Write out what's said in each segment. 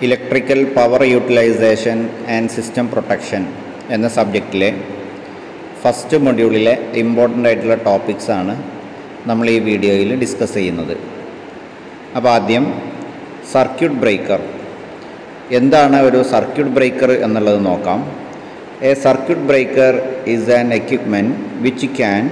electrical power utilisation and system protection എന്ന സബ്ജക്റ്റിലെ first മൊഡ്യൂളിലെ ഇമ്പോർട്ടൻ്റ് ആയിട്ടുള്ള ടോപ്പിക്സ് ആണ് നമ്മൾ ഈ വീഡിയോയിൽ ഡിസ്കസ് ചെയ്യുന്നത് അപ്പോൾ ആദ്യം സർക്യൂട്ട് ബ്രേക്കർ എന്താണ് ഒരു സർക്യൂട്ട് ബ്രേക്കർ എന്നുള്ളത് നോക്കാം a circuit breaker is an equipment which can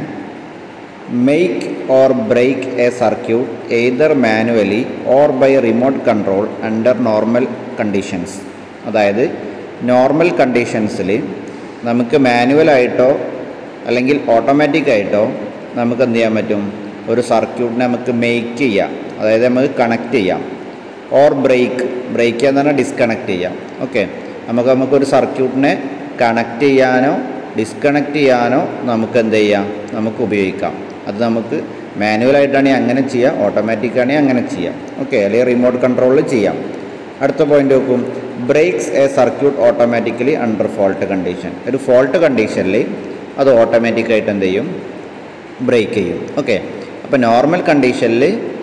make or break a circuit either manually or by remote control under normal conditions അതായത് നോർമൽ കണ്ടീഷൻസിൽ നമുക്ക് മാനുവലായിട്ടോ അല്ലെങ്കിൽ ഓട്ടോമാറ്റിക് ആയിട്ടോ നമുക്ക് എന്ത് ചെയ്യാൻ പറ്റും ഒരു സർക്യൂട്ടിനെ നമുക്ക് മേക്ക് ചെയ്യാം അതായത് നമുക്ക് കണക്ട് ചെയ്യാം ഓർ ബ്രേക്ക് ബ്രേക്ക് എന്ന് പറഞ്ഞാൽ ഡിസ്കണക്ട് ചെയ്യാം ഓക്കെ നമുക്ക് നമുക്കൊരു സർക്യൂട്ടിനെ കണക്ട് ചെയ്യാനോ ഡിസ്കണക്ട് ചെയ്യാനോ നമുക്ക് എന്ത് ചെയ്യാം നമുക്ക് ഉപയോഗിക്കാം അത് നമുക്ക് മാനുവലായിട്ടാണെങ്കിൽ അങ്ങനെ ചെയ്യാം ഓട്ടോമാറ്റിക് ആണെങ്കിൽ അങ്ങനെ ചെയ്യാം ഓക്കെ അല്ലെങ്കിൽ റിമോട്ട് കൺട്രോളിൽ ചെയ്യാം അടുത്ത പോയിന്റ് നോക്കും breaks a circuit automatically under fault condition ഒരു ഫോൾട്ട് കണ്ടീഷനിൽ അത് ഓട്ടോമാറ്റിക്കായിട്ട് എന്ത് ചെയ്യും ബ്രേക്ക് ചെയ്യും ഓക്കെ അപ്പോൾ നോർമൽ കണ്ടീഷനിൽ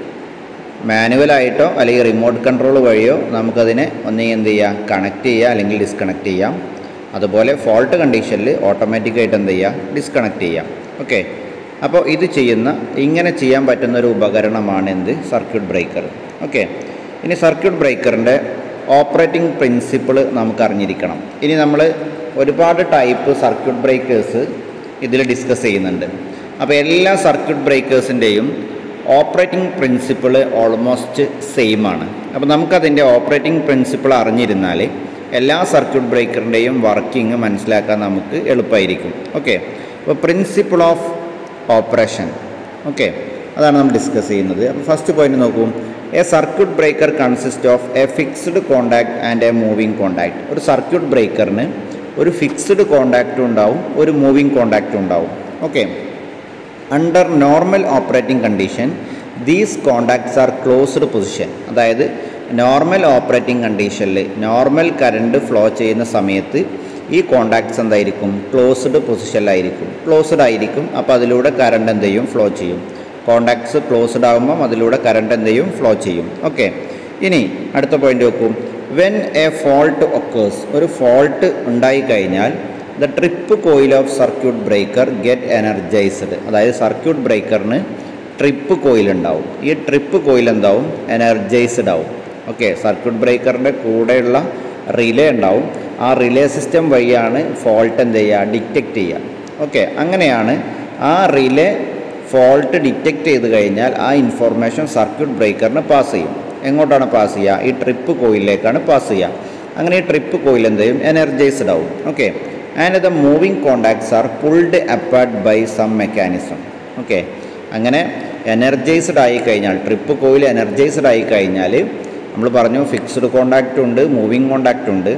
മാനുവലായിട്ടോ അല്ലെങ്കിൽ റിമോട്ട് കൺട്രോൾ വഴിയോ നമുക്കതിനെ ഒന്നെങ്കിൽ എന്ത് ചെയ്യാം കണക്ട് ചെയ്യുക അല്ലെങ്കിൽ ഡിസ്കണക്ട് ചെയ്യാം അതുപോലെ ഫോൾട്ട് കണ്ടീഷനിൽ ഓട്ടോമാറ്റിക്കായിട്ട് എന്ത് ചെയ്യുക ഡിസ്കണക്ട് ചെയ്യാം ഓക്കെ അപ്പോൾ ഇത് ചെയ്യുന്ന ഇങ്ങനെ ചെയ്യാൻ പറ്റുന്ന ഒരു ഉപകരണമാണ് എന്ത് സർക്യൂട്ട് ബ്രേക്കർ ഓക്കെ ഇനി സർക്യൂട്ട് ബ്രേക്കറിൻ്റെ ഓപ്പറേറ്റിംഗ് പ്രിൻസിപ്പിൾ നമുക്ക് അറിഞ്ഞിരിക്കണം ഇനി നമ്മൾ ഒരുപാട് ടൈപ്പ് സർക്യൂട്ട് ബ്രേക്കേഴ്സ് ഇതിൽ ഡിസ്കസ് ചെയ്യുന്നുണ്ട് അപ്പോൾ എല്ലാ സർക്യൂട്ട് ബ്രേക്കേഴ്സിൻ്റെയും ഓപ്പറേറ്റിംഗ് പ്രിൻസിപ്പിൾ ഓൾമോസ്റ്റ് സെയിം ആണ് അപ്പോൾ നമുക്കതിൻ്റെ ഓപ്പറേറ്റിംഗ് പ്രിൻസിപ്പിൾ അറിഞ്ഞിരുന്നാൽ എല്ലാ സർക്യൂട്ട് ബ്രേക്കറിൻ്റെയും വർക്കിംഗ് മനസ്സിലാക്കാൻ നമുക്ക് എളുപ്പമായിരിക്കും ഓക്കെ അപ്പോൾ പ്രിൻസിപ്പിൾ ഓഫ് ഓപ്പറേഷൻ ഓക്കെ അതാണ് നമ്മൾ ഡിസ്കസ് ചെയ്യുന്നത് അപ്പോൾ ഫസ്റ്റ് പോയിന്റ് നോക്കൂ a circuit breaker consist of a fixed contact and a moving contact ഒരു സർക്യൂട്ട് ബ്രേക്കറിന് ഒരു ഫിക്സ്ഡ് കോണ്ടാക്റ്റും ഉണ്ടാവും ഒരു മൂവിങ് കോണ്ടാക്റ്റും ഉണ്ടാവും okay under normal operating condition these contacts are closed position അതായത് നോർമൽ ഓപ്പറേറ്റിംഗ് കണ്ടീഷനിൽ നോർമൽ കറണ്ട് ഫ്ലോ ചെയ്യുന്ന സമയത്ത് ഈ കോണ്ടാക്ട്സ് എന്തായിരിക്കും ക്ലോസ്ഡ് പൊസിഷനിലായിരിക്കും ക്ലോസ്ഡ് ആയിരിക്കും അപ്പോൾ അതിലൂടെ കറണ്ട് എന്ത് ചെയ്യും ഫ്ലോ ചെയ്യും കോണ്ടാക്ട്സ് ക്ലോസ്ഡ് ആകുമ്പം അതിലൂടെ കറണ്ട് എന്ത് ചെയ്യും ഫ്ലോ ചെയ്യും ഓക്കെ ഇനി അടുത്ത പോയിന്റ് നോക്കും വെൻ എ ഫോൾട്ട് ഒക്കേഴ്സ് ഒരു ഫോൾട്ട് ഉണ്ടായിക്കഴിഞ്ഞാൽ the trip coil of circuit breaker get energised അതായത് സർക്യൂട്ട് ബ്രേക്കറിന് ട്രിപ്പ് കോയിൽ ഉണ്ടാവും ഈ ട്രിപ്പ് കോയിൽ എന്താവും എനർജൈസ്ഡ് ആവും ഓക്കെ സർക്യൂട്ട് ബ്രേക്കറിൻ്റെ കൂടെയുള്ള റിലേ ഉണ്ടാവും ആ റിലേ സിസ്റ്റം വഴിയാണ് ഫോൾട്ട് എന്ത് ചെയ്യുക ഡിറ്റക്റ്റ് ചെയ്യുക ഓക്കെ അങ്ങനെയാണ് ആ റിലേ ഫോൾട്ട് ഡിറ്റക്റ്റ് ചെയ്ത് കഴിഞ്ഞാൽ ആ ഇൻഫോർമേഷൻ സർക്യൂട്ട് ബ്രേക്കറിന് പാസ് ചെയ്യും എങ്ങോട്ടാണ് പാസ് ചെയ്യുക ഈ ട്രിപ്പ് കോയിലിലേക്കാണ് പാസ് ചെയ്യുക അങ്ങനെ ഈ ട്രിപ്പ് കോയിൽ എന്ത് ചെയ്യും എനർജൈസ്ഡ് ആവും okay and the moving contacts are pulled apart by some mechanism okay അങ്ങനെ എനർജൈസ്ഡ് ആയി കഴിഞ്ഞാൽ ട്രിപ്പ് കോയിൽ എനർജൈസ്ഡ് ആയി കഴിഞ്ഞാൽ നമ്മൾ പറഞ്ഞു ഫിക്സ്ഡ് കോണ്ടാക്റ്റ് ഉണ്ട് മൂവിങ് കോണ്ടാക്റ്റ് ഉണ്ട്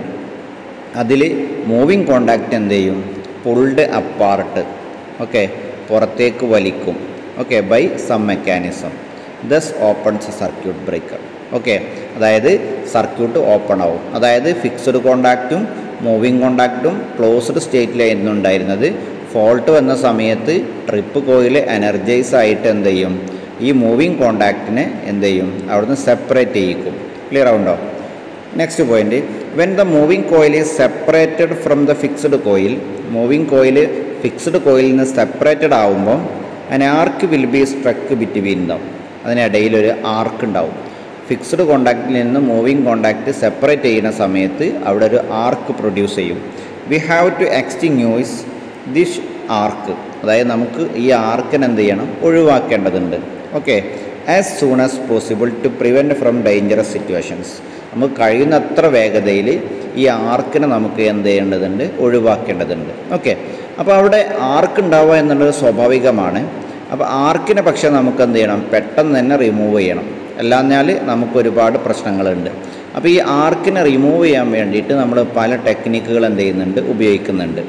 അതിൽ മൂവിങ് കോണ്ടാക്റ്റ് എന്ത് ചെയ്യും പുൾഡ് അപ്പാർട്ട് ഓക്കെ പുറത്തേക്ക് വലിക്കും okay by some mechanism thus opens circuit breaker okay അതായത് സർക്യൂട്ട് ഓപ്പൺ ആവും അതായത് ഫിക്സ്ഡ് കോണ്ടാക്റ്റും മൂവിങ് കോണ്ടാക്റ്റും ക്ലോസ്ഡ് സ്റ്റേറ്റിലായിരുന്നു ഉണ്ടായിരുന്നത് ഫോൾട്ട് വന്ന സമയത്ത് ട്രിപ്പ് കോയിൽ എനർജൈസ് ആയിട്ട് എന്ത് ചെയ്യും ഈ മൂവിങ് കോണ്ടാക്റ്റിനെ എന്ത് ചെയ്യും അവിടുന്ന് സെപ്പറേറ്റ് ചെയ്യിക്കും ക്ലിയർ ആവുണ്ടോ next point when the moving coil is separated from the fixed coil moving coil fixed കോയിലിൽ നിന്ന് സെപ്പറേറ്റഡ് ആവുമ്പോൾ അതിന് arc will be struck between them അതിനിടയിൽ ഒരു ആർക്ക് ഉണ്ടാവും ഫിക്സ്ഡ് കോണ്ടാക്റ്റിൽ നിന്ന് മൂവിങ് കോണ്ടാക്റ്റ് സെപ്പറേറ്റ് ചെയ്യുന്ന സമയത്ത് അവിടെ ഒരു ആർക്ക് പ്രൊഡ്യൂസ് ചെയ്യും we have to extinguish this arc അതായത് നമുക്ക് ഈ ആർക്കിനെ എന്ത് ചെയ്യണം ഒഴിവാക്കേണ്ടതുണ്ട് okay as soon as possible to prevent from dangerous situations നമുക്ക് കഴിയുന്നത്ര വേഗതയിൽ ഈ ആർക്കിനെ നമുക്ക് എന്ത് ചെയ്യേണ്ടതുണ്ട് ഒഴിവാക്കേണ്ടതുണ്ട് ഓക്കെ അപ്പോൾ അവിടെ ആർക്ക് ഉണ്ടാവുക എന്നുള്ളത് സ്വാഭാവികമാണ് അപ്പോൾ ആർക്കിനെ പക്ഷേ നമുക്ക് എന്ത് ചെയ്യണം പെട്ടെന്ന് തന്നെ റിമൂവ് ചെയ്യണം അല്ലാഞ്ഞാൽ നമുക്ക് ഒരുപാട് പ്രശ്നങ്ങളുണ്ട് അപ്പോൾ ഈ ആർക്കിനെ റിമൂവ് ചെയ്യാൻ വേണ്ടിയിട്ട് നമ്മൾ പല ടെക്നിക്കുകൾ എന്ത് ചെയ്യുന്നുണ്ട് ഉപയോഗിക്കുന്നുണ്ട്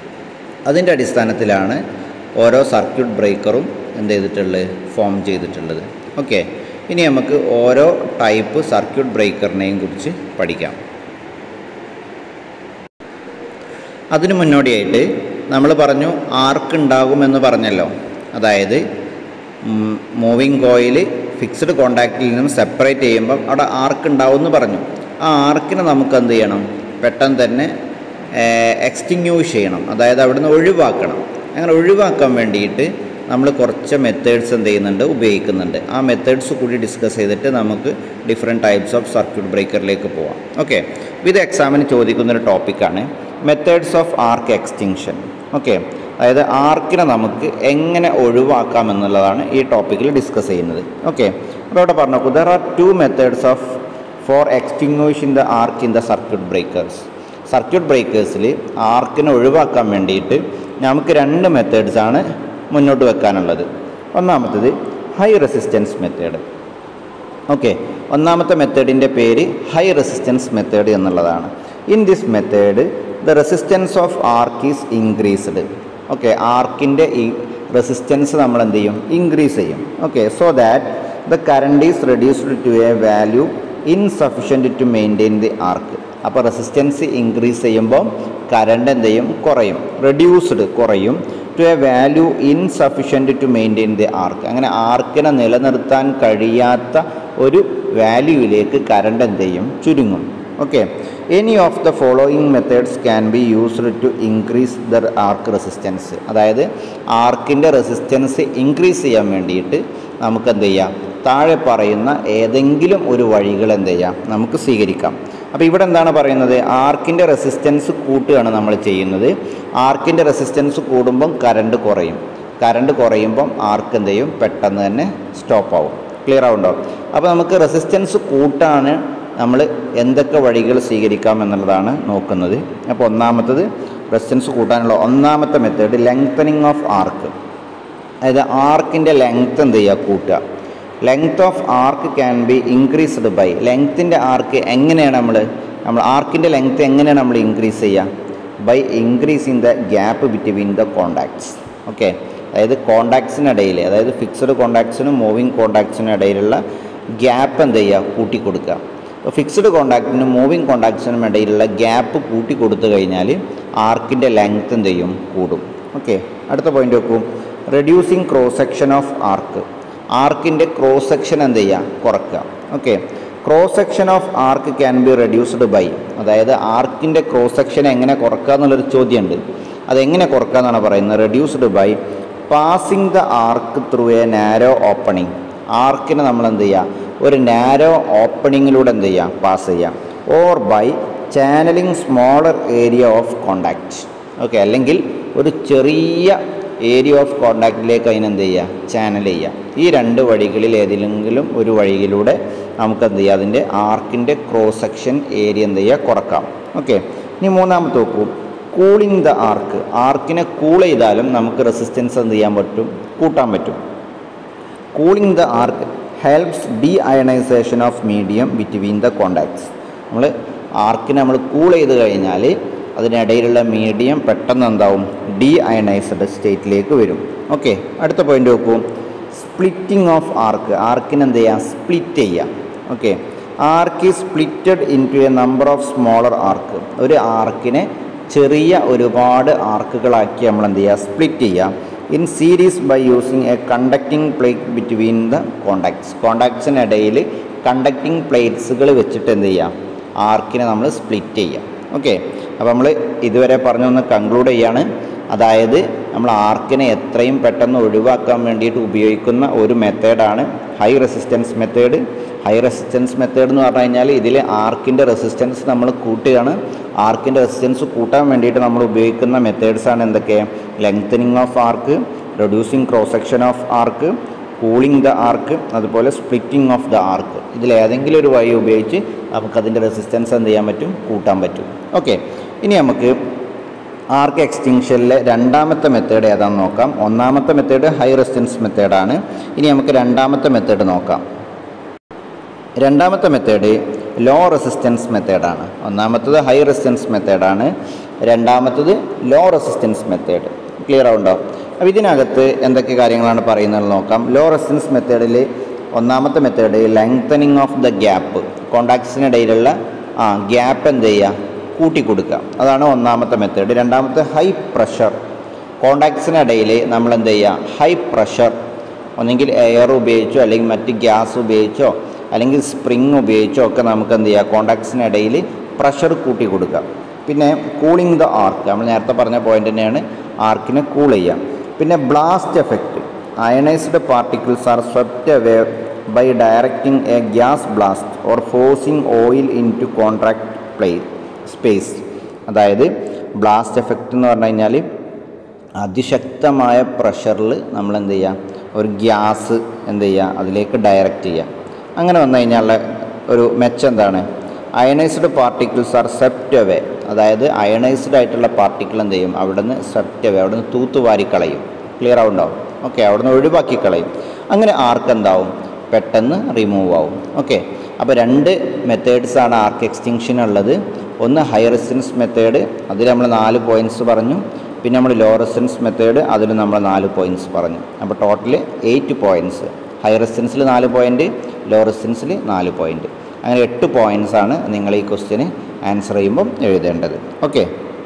അതിൻ്റെ അടിസ്ഥാനത്തിലാണ് ഓരോ സർക്യൂട്ട് ബ്രേക്കറും എന്ത് ചെയ്തിട്ടുള്ളത് ഫോം ചെയ്തിട്ടുള്ളത് ഓക്കെ ഇനി നമുക്ക് ഓരോ ടൈപ്പ് സർക്യൂട്ട് ബ്രേക്കറിനെയും കുറിച്ച് പഠിക്കാം അതിനു മുന്നോടിയായിട്ട് നമ്മൾ പറഞ്ഞു ആർക്ക് ഉണ്ടാകുമെന്ന് പറഞ്ഞല്ലോ അതായത് മൂവിങ് കോയിൽ ഫിക്സ്ഡ് കോണ്ടാക്റ്റിൽ നിന്നും സെപ്പറേറ്റ് ചെയ്യുമ്പം അവിടെ ആർക്ക് ഉണ്ടാവും എന്ന് പറഞ്ഞു ആ ആർക്കിനെ നമുക്ക് എന്ത് ചെയ്യണം പെട്ടെന്ന് തന്നെ എക്സ്റ്റിങ്യൂഷ് ചെയ്യണം അതായത് അവിടുന്ന് ഒഴിവാക്കണം അങ്ങനെ ഒഴിവാക്കാൻ വേണ്ടിയിട്ട് നമ്മൾ കുറച്ച് മെത്തേഡ്സ് എന്ത് ചെയ്യുന്നുണ്ട് ഉപയോഗിക്കുന്നുണ്ട് ആ മെത്തേഡ്സ് കൂടി ഡിസ്കസ് ചെയ്തിട്ട് നമുക്ക് ഡിഫറെൻറ്റ് ടൈപ്സ് ഓഫ് സർക്യൂട്ട് ബ്രേക്കറിലേക്ക് പോവാം ഓക്കെ ഇത് എക്സാമിന് ചോദിക്കുന്നൊരു ടോപ്പിക്കാണ് methods of arc extinction okay അതായത് ആർക്കിനെ നമുക്ക് എങ്ങനെ ഒഴിവാക്കാം എന്നുള്ളതാണ് ഈ ടോപ്പിക്കിൽ ഡിസ്കസ് ചെയ്യുന്നത് ഓക്കെ അപ്പോൾ ഇവിടെ പറഞ്ഞു നോക്കൂ there are two methods of for extinguishing the arc in the circuit breakers circuit ബ്രേക്കേഴ്സിൽ ആർക്കിനെ ഒഴിവാക്കാൻ വേണ്ടിയിട്ട് നമുക്ക് രണ്ട് മെത്തേഡ്സ് ആണ് മുന്നോട്ട് വെക്കാനുള്ളത് ഒന്നാമത്തത് ഹൈ റെസിസ്റ്റൻസ് മെത്തേഡ് ഓക്കെ ഒന്നാമത്തെ മെത്തേഡിൻ്റെ പേര് ഹൈ റെസിസ്റ്റൻസ് മെത്തേഡ് എന്നുള്ളതാണ് in this method the resistance of arc is increased okay ആർക്കിൻ്റെ ഈ റെസിസ്റ്റൻസ് നമ്മൾ എന്ത് ചെയ്യും ഇൻക്രീസ് ചെയ്യും okay so that the current is reduced to a value insufficient to maintain the arc അപ്പോൾ റെസിസ്റ്റൻസ് ഇൻക്രീസ് ചെയ്യുമ്പോൾ current എന്ത് ചെയ്യും കുറയും റെഡ്യൂസ്ഡ് കുറയും to a value insufficient to maintain the arc അങ്ങനെ ആർക്കിനെ നിലനിർത്താൻ കഴിയാത്ത ഒരു വാല്യൂവിലേക്ക് കറണ്ട് എന്ത് ചെയ്യും ചുരുങ്ങും okay any of the following methods can be used to increase the arc resistance അതായത് ആർക്കിൻ്റെ റെസിസ്റ്റൻസ് ഇൻക്രീസ് ചെയ്യാൻ വേണ്ടിയിട്ട് നമുക്ക് എന്ത് ചെയ്യാം താഴെ പറയുന്ന ഏതെങ്കിലും ഒരു വഴികൾ എന്ത് ചെയ്യാം നമുക്ക് സ്വീകരിക്കാം അപ്പോൾ ഇവിടെ എന്താണ് പറയുന്നത് ആർക്കിൻ്റെ റെസിസ്റ്റൻസ് കൂട്ടുകയാണ് നമ്മൾ ചെയ്യുന്നത് ആർക്കിൻ്റെ റെസിസ്റ്റൻസ് കൂടുമ്പം കറണ്ട് കുറയും കറണ്ട് കുറയുമ്പം ആർക്ക് എന്ത് ചെയ്യും പെട്ടെന്ന് തന്നെ സ്റ്റോപ്പ് ആവും ക്ലിയർ ആവുണ്ടോ അപ്പോൾ നമുക്ക് റെസിസ്റ്റൻസ് കൂട്ടാണ് നമ്മൾ എന്തൊക്കെ വഴികൾ സ്വീകരിക്കാം എന്നുള്ളതാണ് നോക്കുന്നത് അപ്പോൾ ഒന്നാമത്തത് റെസിസ്റ്റൻസ് കൂട്ടാനുള്ള ഒന്നാമത്തെ മെത്തേഡ് ലെങ്തനിങ് ഓഫ് ആർക്ക് അതായത് ആർക്കിൻ്റെ ലെങ്ത് എന്ത് ചെയ്യുക കൂട്ടുക length of arc can be increased by ലെങ്ത്തിൻ്റെ ആർക്ക് എങ്ങനെയാണ് നമ്മൾ നമ്മൾ ആർക്കിൻ്റെ ലെങ്ത് എങ്ങനെയാണ് നമ്മൾ ഇൻക്രീസ് ചെയ്യുക by increasing the gap between the contacts okay അതായത് കോണ്ടാക്ട്സിനിടയിൽ അതായത് ഫിക്സഡ് കോണ്ടാക്ട്സിനും മൂവിങ് കോണ്ടാക്ട്സിനും ഇടയിലുള്ള ഗ്യാപ്പ് എന്ത് ചെയ്യുക കൂട്ടി കൊടുക്കുക അപ്പോൾ ഫിക്സഡ് കോണ്ടാക്റ്റിനും മൂവിങ് കോണ്ടാക്ട്സിനും ഇടയിലുള്ള ഗ്യാപ്പ് കൂട്ടി കൊടുത്തു കഴിഞ്ഞാൽ ആർക്കിൻ്റെ ലെങ്ത് എന്ത് ചെയ്യും കൂടും ഓക്കെ അടുത്ത പോയിന്റ് നോക്കൂ reducing cross section of arc ആർക്കിൻ്റെ ക്രോസ് സെക്ഷൻ എന്ത് ചെയ്യുക കുറയ്ക്കുക okay cross section of arc can be reduced by അതായത് ആർക്കിൻ്റെ ക്രോസ് സെക്ഷൻ എങ്ങനെ കുറക്കുക എന്നുള്ളൊരു ചോദ്യമുണ്ട് അതെങ്ങനെ കുറക്കുക എന്നാണ് പറയുന്നത് reduced by passing the arc through a narrow opening ആർക്കിനെ നമ്മൾ എന്ത് ചെയ്യുക ഒരു നാരോ ഓപ്പണിങ്ങിലൂടെ എന്ത് ചെയ്യുക പാസ് ചെയ്യുക or by channelling smaller area of contact okay അല്ലെങ്കിൽ ഒരു ചെറിയ ഏരിയ ഓഫ് കോണ്ടാക്റ്റിലേക്ക് അതിനെന്ത് ചെയ്യുക ചാനൽ ചെയ്യുക ഈ രണ്ട് വഴികളിൽ ഏതെങ്കിലും ഒരു വഴിയിലൂടെ നമുക്ക് എന്ത് ചെയ്യുക അതിൻ്റെ ആർക്കിൻ്റെ ക്രോസ് സെക്ഷൻ ഏരിയ എന്ത് ചെയ്യുക കുറക്കാം ഓക്കെ ഇനി മൂന്നാമത്തെ നോക്കൂ കൂളിംഗ് ദ ആർക്ക് ആർക്കിനെ കൂൾ ചെയ്താലും നമുക്ക് റെസിസ്റ്റൻസ് എന്ത് ചെയ്യാൻ പറ്റും കൂട്ടാൻ പറ്റും cooling the arc helps deionisation of medium between the contacts നമ്മൾ ആർക്കിനെ നമ്മൾ കൂൾ ചെയ്ത് കഴിഞ്ഞാൽ അതിനിടയിലുള്ള മീഡിയം പെട്ടെന്ന് എന്താവും ഡി അയണൈസ്ഡ് സ്റ്റേറ്റിലേക്ക് വരും ഓക്കെ അടുത്ത പോയിന്റ് നോക്കൂ സ്പ്ലിറ്റിംഗ് ഓഫ് ആർക്ക് ആർക്കിന് എന്ത് ചെയ്യാം സ്പ്ലിറ്റ് ചെയ്യാം okay arc is splitted into a number of smaller arc ഒരു ആർക്കിനെ ചെറിയ ഒരുപാട് ആർക്കുകളാക്കി നമ്മൾ എന്ത് ചെയ്യുക സ്പ്ലിറ്റ് ചെയ്യാം in series by using a conducting plate between the contacts കോണ്ടാക്ട്സിനിടയിൽ കണ്ടക്റ്റിംഗ് പ്ലേറ്റ്സുകൾ വെച്ചിട്ട് എന്ത് ചെയ്യാം ആർക്കിനെ നമ്മൾ സ്പ്ലിറ്റ് ചെയ്യാം ഓക്കെ അപ്പോൾ നമ്മൾ ഇതുവരെ പറഞ്ഞൊന്ന് കൺക്ലൂഡ് ചെയ്യാണ് അതായത് നമ്മൾ ആർക്കിനെ എത്രയും പെട്ടെന്ന് ഒഴിവാക്കാൻ വേണ്ടിയിട്ട് ഉപയോഗിക്കുന്ന ഒരു മെത്തേഡാണ് high resistance method high resistance method എന്ന് പറഞ്ഞു കഴിഞ്ഞാൽ ഇതിൽ ആർക്കിൻ്റെ റെസിസ്റ്റൻസ് നമ്മൾ കൂട്ടുകയാണ് ആർക്കിൻ്റെ റെസിസ്റ്റൻസ് കൂട്ടാൻ വേണ്ടിയിട്ട് നമ്മൾ ഉപയോഗിക്കുന്ന മെത്തേഡ്സാണ് എന്തൊക്കെ lengthening of arc reducing cross section of arc cooling the arc അതുപോലെ സ്പ്ലിറ്റിംഗ് ഓഫ് ദ ആർക്ക് ഇതിൽ ഏതെങ്കിലും ഒരു വഴി ഉപയോഗിച്ച് നമുക്കതിൻ്റെ റെസിസ്റ്റൻസ് എന്ത് ചെയ്യാൻ പറ്റും കൂട്ടാൻ പറ്റും ഓക്കെ ഇനി നമുക്ക് ആർക്ക് എക്സ്റ്റിങ്ഷനിലെ രണ്ടാമത്തെ മെത്തേഡ് ഏതാണെന്ന് നോക്കാം ഒന്നാമത്തെ മെത്തേഡ് ഹൈ റെസിസ്റ്റൻസ് മെത്തേഡാണ് ഇനി നമുക്ക് രണ്ടാമത്തെ മെത്തേഡ് നോക്കാം രണ്ടാമത്തെ മെത്തേഡ് ലോ റെസിസ്റ്റൻസ് മെത്തേഡാണ് ഒന്നാമത്തത് ഹൈ റെസിസ്റ്റൻസ് മെത്തേഡാണ് രണ്ടാമത്തത് ലോ റെസിസ്റ്റൻസ് മെത്തേഡ് ക്ലിയർ ആവുണ്ടോ അപ്പോൾ ഇതിനകത്ത് എന്തൊക്കെ കാര്യങ്ങളാണ് പറയുന്നത് നോക്കാം ലോ റെസിസ്റ്റൻസ് മെത്തേഡിൽ ഒന്നാമത്തെ method lengthening of the gap കോണ്ടാക്ട്സിനിടയിലുള്ള ആ ഗ്യാപ്പ് എന്ത് ചെയ്യുക കൂട്ടി കൊടുക്കുക അതാണ് ഒന്നാമത്തെ മെത്തേഡ് രണ്ടാമത്തെ ഹൈ പ്രഷർ കോണ്ടാക്ട്സിനിടയിൽ നമ്മൾ എന്ത് ചെയ്യുക ഹൈ പ്രഷർ ഒന്നെങ്കിൽ എയർ ഉപയോഗിച്ചോ അല്ലെങ്കിൽ മറ്റ് ഗ്യാസ് ഉപയോഗിച്ചോ അല്ലെങ്കിൽ സ്പ്രിങ് ഉപയോഗിച്ചോ ഒക്കെ നമുക്ക് എന്ത് ചെയ്യാം കോണ്ടാക്ട്സിനിടയിൽ പ്രഷർ കൂട്ടി കൊടുക്കാം പിന്നെ കൂളിംഗ് ദ ആർക്ക് നമ്മൾ നേരത്തെ പറഞ്ഞ പോയിന്റ് തന്നെയാണ് ആർക്കിനെ കൂൾ ചെയ്യാം പിന്നെ blast effect ionised particles are swept away by directing a gas blast or forcing oil into contract play space അതായത് ബ്ലാസ്റ്റ് എഫക്റ്റ് എന്ന് പറഞ്ഞു കഴിഞ്ഞാൽ അതിശക്തമായ പ്രഷറിൽ നമ്മൾ എന്ത് ചെയ്യുക ഒരു ഗ്യാസ് എന്ത് ചെയ്യുക അതിലേക്ക് ഡയറക്റ്റ് ചെയ്യുക അങ്ങനെ വന്നു കഴിഞ്ഞാൽ ഒരു മെച്ചം എന്താണ് ionised particles are swept away അതായത് അയണൈസ്ഡ് ആയിട്ടുള്ള പാർട്ടിക്കിൾ എന്ത് ചെയ്യും അവിടെ നിന്ന് സെപ്റ്റ് അവേ അവിടെ നിന്ന് തൂത്തുവാരി കളയും ക്ലിയർ ആവുണ്ടാവും ഓക്കെ അവിടെ നിന്ന് ഒഴിവാക്കി കളയും അങ്ങനെ ആർക്ക് എന്താവും പെട്ടെന്ന് റിമൂവ് ആവും ഓക്കെ അപ്പോൾ രണ്ട് മെത്തേഡ്സാണ് ആർക്ക് എക്സ്റ്റിങ്ഷൻ ഉള്ളത് ഒന്ന് ഹൈ റെസിസ്റ്റൻസ് മെത്തേഡ് അതിൽ നമ്മൾ നാല് പോയിൻറ്റ്സ് പറഞ്ഞു പിന്നെ നമ്മൾ ലോ റെസിസ്റ്റൻസ് മെത്തേഡ് അതിൽ നമ്മൾ നാല് പോയിൻറ്റ്സ് പറഞ്ഞു അപ്പോൾ ടോട്ടൽ എയ്റ്റ് പോയിൻറ്റ്സ് ഹൈ റെസിസ്റ്റൻസിൽ നാല് പോയിൻറ്റ് ലോ റെസിസ്റ്റൻസിൽ നാല് പോയിൻറ്റ് അങ്ങനെ എട്ട് പോയിൻറ്റ്സ് ആണ് നിങ്ങൾ ഈ ക്വസ്റ്റ്യന് ആൻസർ ചെയ്യുമ്പം എഴുതേണ്ടത് ഓക്കെ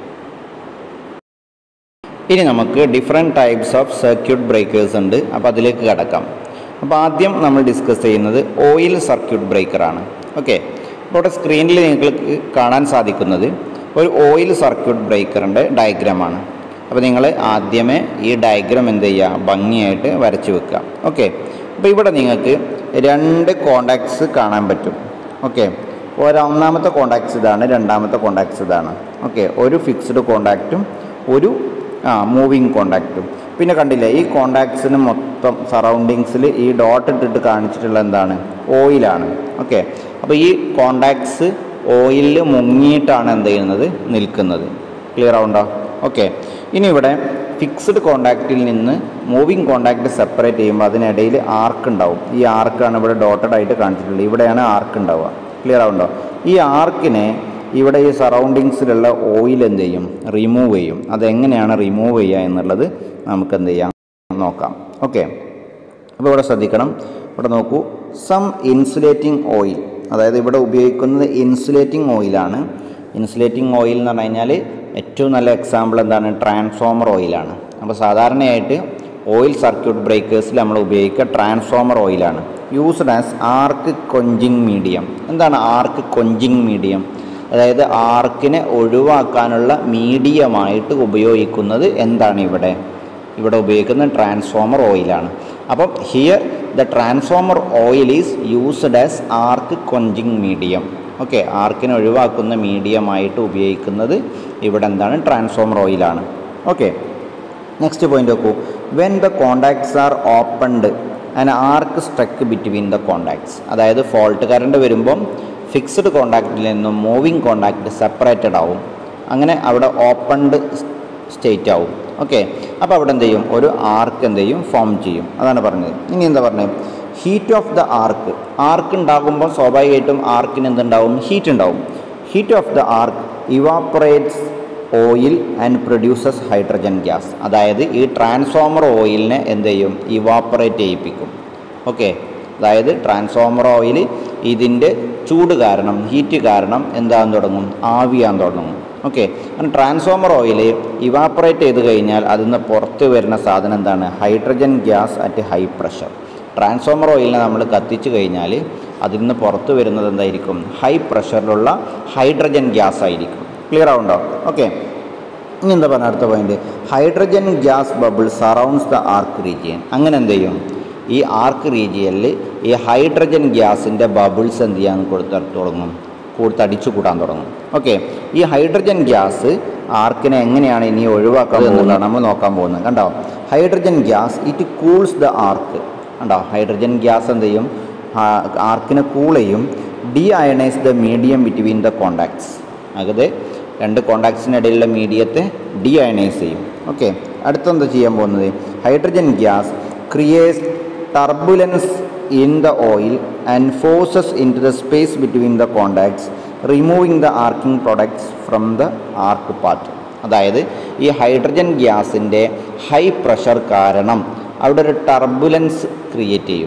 ഇനി നമുക്ക് different types of circuit breakers ഉണ്ട് അപ്പോൾ അതിലേക്ക് കിടക്കാം അപ്പോൾ ആദ്യം നമ്മൾ ഡിസ്കസ് ചെയ്യുന്നത് ഓയിൽ സർക്യൂട്ട് ബ്രേക്കറാണ് ഓക്കെ അപ്പോൾ ഇവിടെ സ്ക്രീനിൽ നിങ്ങൾക്ക് കാണാൻ സാധിക്കുന്നത് ഒരു ഓയിൽ സർക്യൂട്ട് ബ്രേക്കറിൻ്റെ ഡയഗ്രാമാണ് അപ്പോൾ നിങ്ങൾ ആദ്യമേ ഈ ഡയഗ്രാം എന്ത് ചെയ്യുക ഭംഗിയായിട്ട് വരച്ച് വെക്കുക ഓക്കെ അപ്പോൾ ഇവിടെ നിങ്ങൾക്ക് രണ്ട് കോണ്ടാക്ട്സ് കാണാൻ പറ്റും ഓക്കെ ഒന്നാമത്തെ കോണ്ടാക്ട്സ് ഇതാണ് രണ്ടാമത്തെ കോണ്ടാക്ട്സ് ഇതാണ് ഓക്കെ ഒരു ഫിക്സ്ഡ് കോണ്ടാക്റ്റും ഒരു ആ മൂവിങ് കോണ്ടാക്റ്റും പിന്നെ കണ്ടില്ലേ ഈ കോണ്ടാക്ട്സിന് മൊത്തം സറൗണ്ടിങ്സിൽ ഈ ഡോട്ട് ഇട്ടിട്ട് കാണിച്ചിട്ടുള്ള എന്താണ് ഓയിലാണ് ഓക്കെ അപ്പോൾ ഈ കോണ്ടാക്ട്സ് ഓയിലിൽ മുങ്ങിയിട്ടാണ് എന്ത് ചെയ്യുന്നത് നിൽക്കുന്നത് ക്ലിയർ ആവുണ്ടോ ഓക്കെ ഇനി ഇവിടെ ഫിക്സ്ഡ് കോണ്ടാക്റ്റിൽ നിന്ന് മൂവിങ് കോണ്ടാക്റ്റ് സെപ്പറേറ്റ് ചെയ്യുമ്പോൾ അതിനിടയിൽ ആർക്ക് ഉണ്ടാവും ഈ ആർക്കാണ് ഇവിടെ ഡോട്ടഡ് ആയിട്ട് കാണിച്ചിട്ടുള്ളത് ഇവിടെയാണ് ആർക്ക് ഉണ്ടാവുക ക്ലിയർ ആവുണ്ടോ ഈ ആർക്കിനെ ഇവിടെ ഈ സറൗണ്ടിങ്സിലുള്ള ഓയിൽ എന്ത് ചെയ്യും റിമൂവ് ചെയ്യും അതെങ്ങനെയാണ് റിമൂവ് ചെയ്യുക എന്നുള്ളത് നമുക്ക് എന്ത് ചെയ്യാം നോക്കാം ഓക്കെ അപ്പോൾ ഇവിടെ ശ്രദ്ധിക്കണം ഇവിടെ നോക്കൂ സം ഇൻസുലേറ്റിംഗ് ഓയിൽ അതായത് ഇവിടെ ഉപയോഗിക്കുന്നത് ഇൻസുലേറ്റിംഗ് ഓയിലാണ് ഇൻസുലേറ്റിംഗ് ഓയിൽ എന്ന് പറഞ്ഞു കഴിഞ്ഞാൽ ഏറ്റവും നല്ല എക്സാമ്പിൾ എന്താണ് ട്രാൻസ്ഫോമർ ഓയിലാണ് അപ്പോൾ സാധാരണയായിട്ട് ഓയിൽ സർക്യൂട്ട് ബ്രേക്കേഴ്സിൽ നമ്മൾ ഉപയോഗിക്കുക ട്രാൻസ്ഫോമർ ഓയിലാണ് used as arc quenching medium എന്താണ് ആർക്ക് കൊഞ്ചിങ് മീഡിയം അതായത് ആർക്കിനെ ഒഴിവാക്കാനുള്ള മീഡിയമായിട്ട് ഉപയോഗിക്കുന്നത് എന്താണ് ഇവിടെ ഇവിടെ ഉപയോഗിക്കുന്ന ട്രാൻസ്ഫോമർ ഓയിലാണ് അപ്പം here the transformer oil is used as arc quenching medium okay ആർക്കിനെ ഒഴിവാക്കുന്ന മീഡിയമായിട്ട് ഉപയോഗിക്കുന്നത് ഇവിടെ എന്താണ് ട്രാൻസ്ഫോമർ ഓയിലാണ് ഓക്കെ നെക്സ്റ്റ് പോയിന്റ് നോക്കൂ when the contacts are opened and arc struck between the contacts അതായത് ഫോൾട്ട് കറണ്ട് വരുമ്പം ഫിക്സ്ഡ് കോണ്ടാക്റ്റിൽ നിന്നും മൂവിങ് കോണ്ടാക്റ്റ് സെപ്പറേറ്റഡ് ആവും അങ്ങനെ അവിടെ ഓപ്പൺഡ് സ്റ്റേറ്റ് ആവും ഓക്കെ അപ്പോൾ അവിടെ എന്ത് ചെയ്യും ഒരു ആർക്ക് എന്ത് ചെയ്യും ഫോം ചെയ്യും അതാണ് പറഞ്ഞത് ഇനി എന്താ പറഞ്ഞത് heat of the arc arc ഉണ്ടാകുമ്പോൾ സ്വാഭാവികമായിട്ടും ആർക്കിന് എന്തുണ്ടാവും ഹീറ്റ് ഉണ്ടാവും heat of the arc evaporates oil and produces hydrogen gas അതായത് ഈ ട്രാൻസ്ഫോമർ ഓയിലിനെ എന്ത് ചെയ്യും ഇവാപ്പറേറ്റ് ചെയ്യിപ്പിക്കും ഓക്കെ അതായത് ട്രാൻസ്ഫോമർ ഓയിൽ ഇതിൻ്റെ ചൂട് കാരണം ഹീറ്റ് കാരണം എന്താകാൻ തുടങ്ങും ആവിയാൻ തുടങ്ങും ഓക്കെ അങ്ങനെ ട്രാൻസ്ഫോമർ ഓയിൽ ഇവാപ്പറേറ്റ് ചെയ്ത് കഴിഞ്ഞാൽ അതിൽ നിന്ന് പുറത്ത് വരുന്ന സാധനം എന്താണ് hydrogen gas at high pressure transformer ഓയിലിനെ നമ്മൾ കത്തിച്ച് കഴിഞ്ഞാൽ അതിൽ നിന്ന് പുറത്ത് വരുന്നത് എന്തായിരിക്കും ഹൈ പ്രഷറിലുള്ള ഹൈഡ്രജൻ ഗ്യാസ് ആയിരിക്കും ക്ലിയർ ആവുണ്ടോ ഓക്കെ ഇനി എന്താ പറഞ്ഞ അടുത്ത point hydrogen gas bubble surrounds the arc region അങ്ങനെ എന്ത് ചെയ്യും ഈ ആർക്ക് റീജിയനിൽ ഈ ഹൈഡ്രജൻ ഗ്യാസിൻ്റെ ബബിൾസ് എന്ത് ചെയ്യാൻ കൊടുത്ത് തുടങ്ങും കൊടുത്തടിച്ചു കൂട്ടാൻ തുടങ്ങും ഓക്കെ ഈ ഹൈഡ്രജൻ ഗ്യാസ് ആർക്കിനെ എങ്ങനെയാണ് ഇനി ഒഴിവാക്കുക എന്നുള്ളതാണ് നമ്മൾ നോക്കാൻ പോകുന്നത് കണ്ടോ hydrogen gas it cools the arc കണ്ടോ ഹൈഡ്രജൻ ഗ്യാസ് എന്ത് ചെയ്യും ആർക്കിനെ കൂൾ ചെയ്യും deionise the medium between the contacts അതായത് രണ്ട് കോണ്ടാക്ട്സിനിടയിലുള്ള മീഡിയത്തെ ഡി അയണൈസ് ചെയ്യും ഓക്കെ അടുത്തെന്താ ചെയ്യാൻ പോകുന്നത് hydrogen gas creates turbulence in the oil and forces into the space between the contacts removing the arcing products from the arc part അതായത് ഈ ഹൈഡ്രജൻ ഗ്യാസിൻ്റെ ഹൈ പ്രഷർ കാരണം അവിടെ ഒരു ടർബുലൻസ് ക്രിയേറ്റ് ചെയ്യും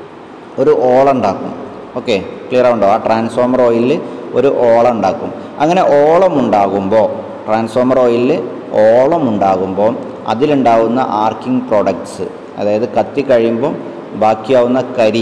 ഒരു ഓളുണ്ടാക്കും ഓക്കെ ക്ലിയർ ആവുണ്ടോ ആ transformer ഓയിലിൽ ഒരു ഓളം ഉണ്ടാക്കും അങ്ങനെ ഓളം ഉണ്ടാകുമ്പോൾ ട്രാൻസ്ഫോമർ ഓയിലിൽ ഓളം ഉണ്ടാകുമ്പോൾ അതിലുണ്ടാവുന്ന ആർക്കിംഗ് പ്രോഡക്ട്സ് അതായത് കത്തി കഴിയുമ്പോൾ ബാക്കിയാവുന്ന കരി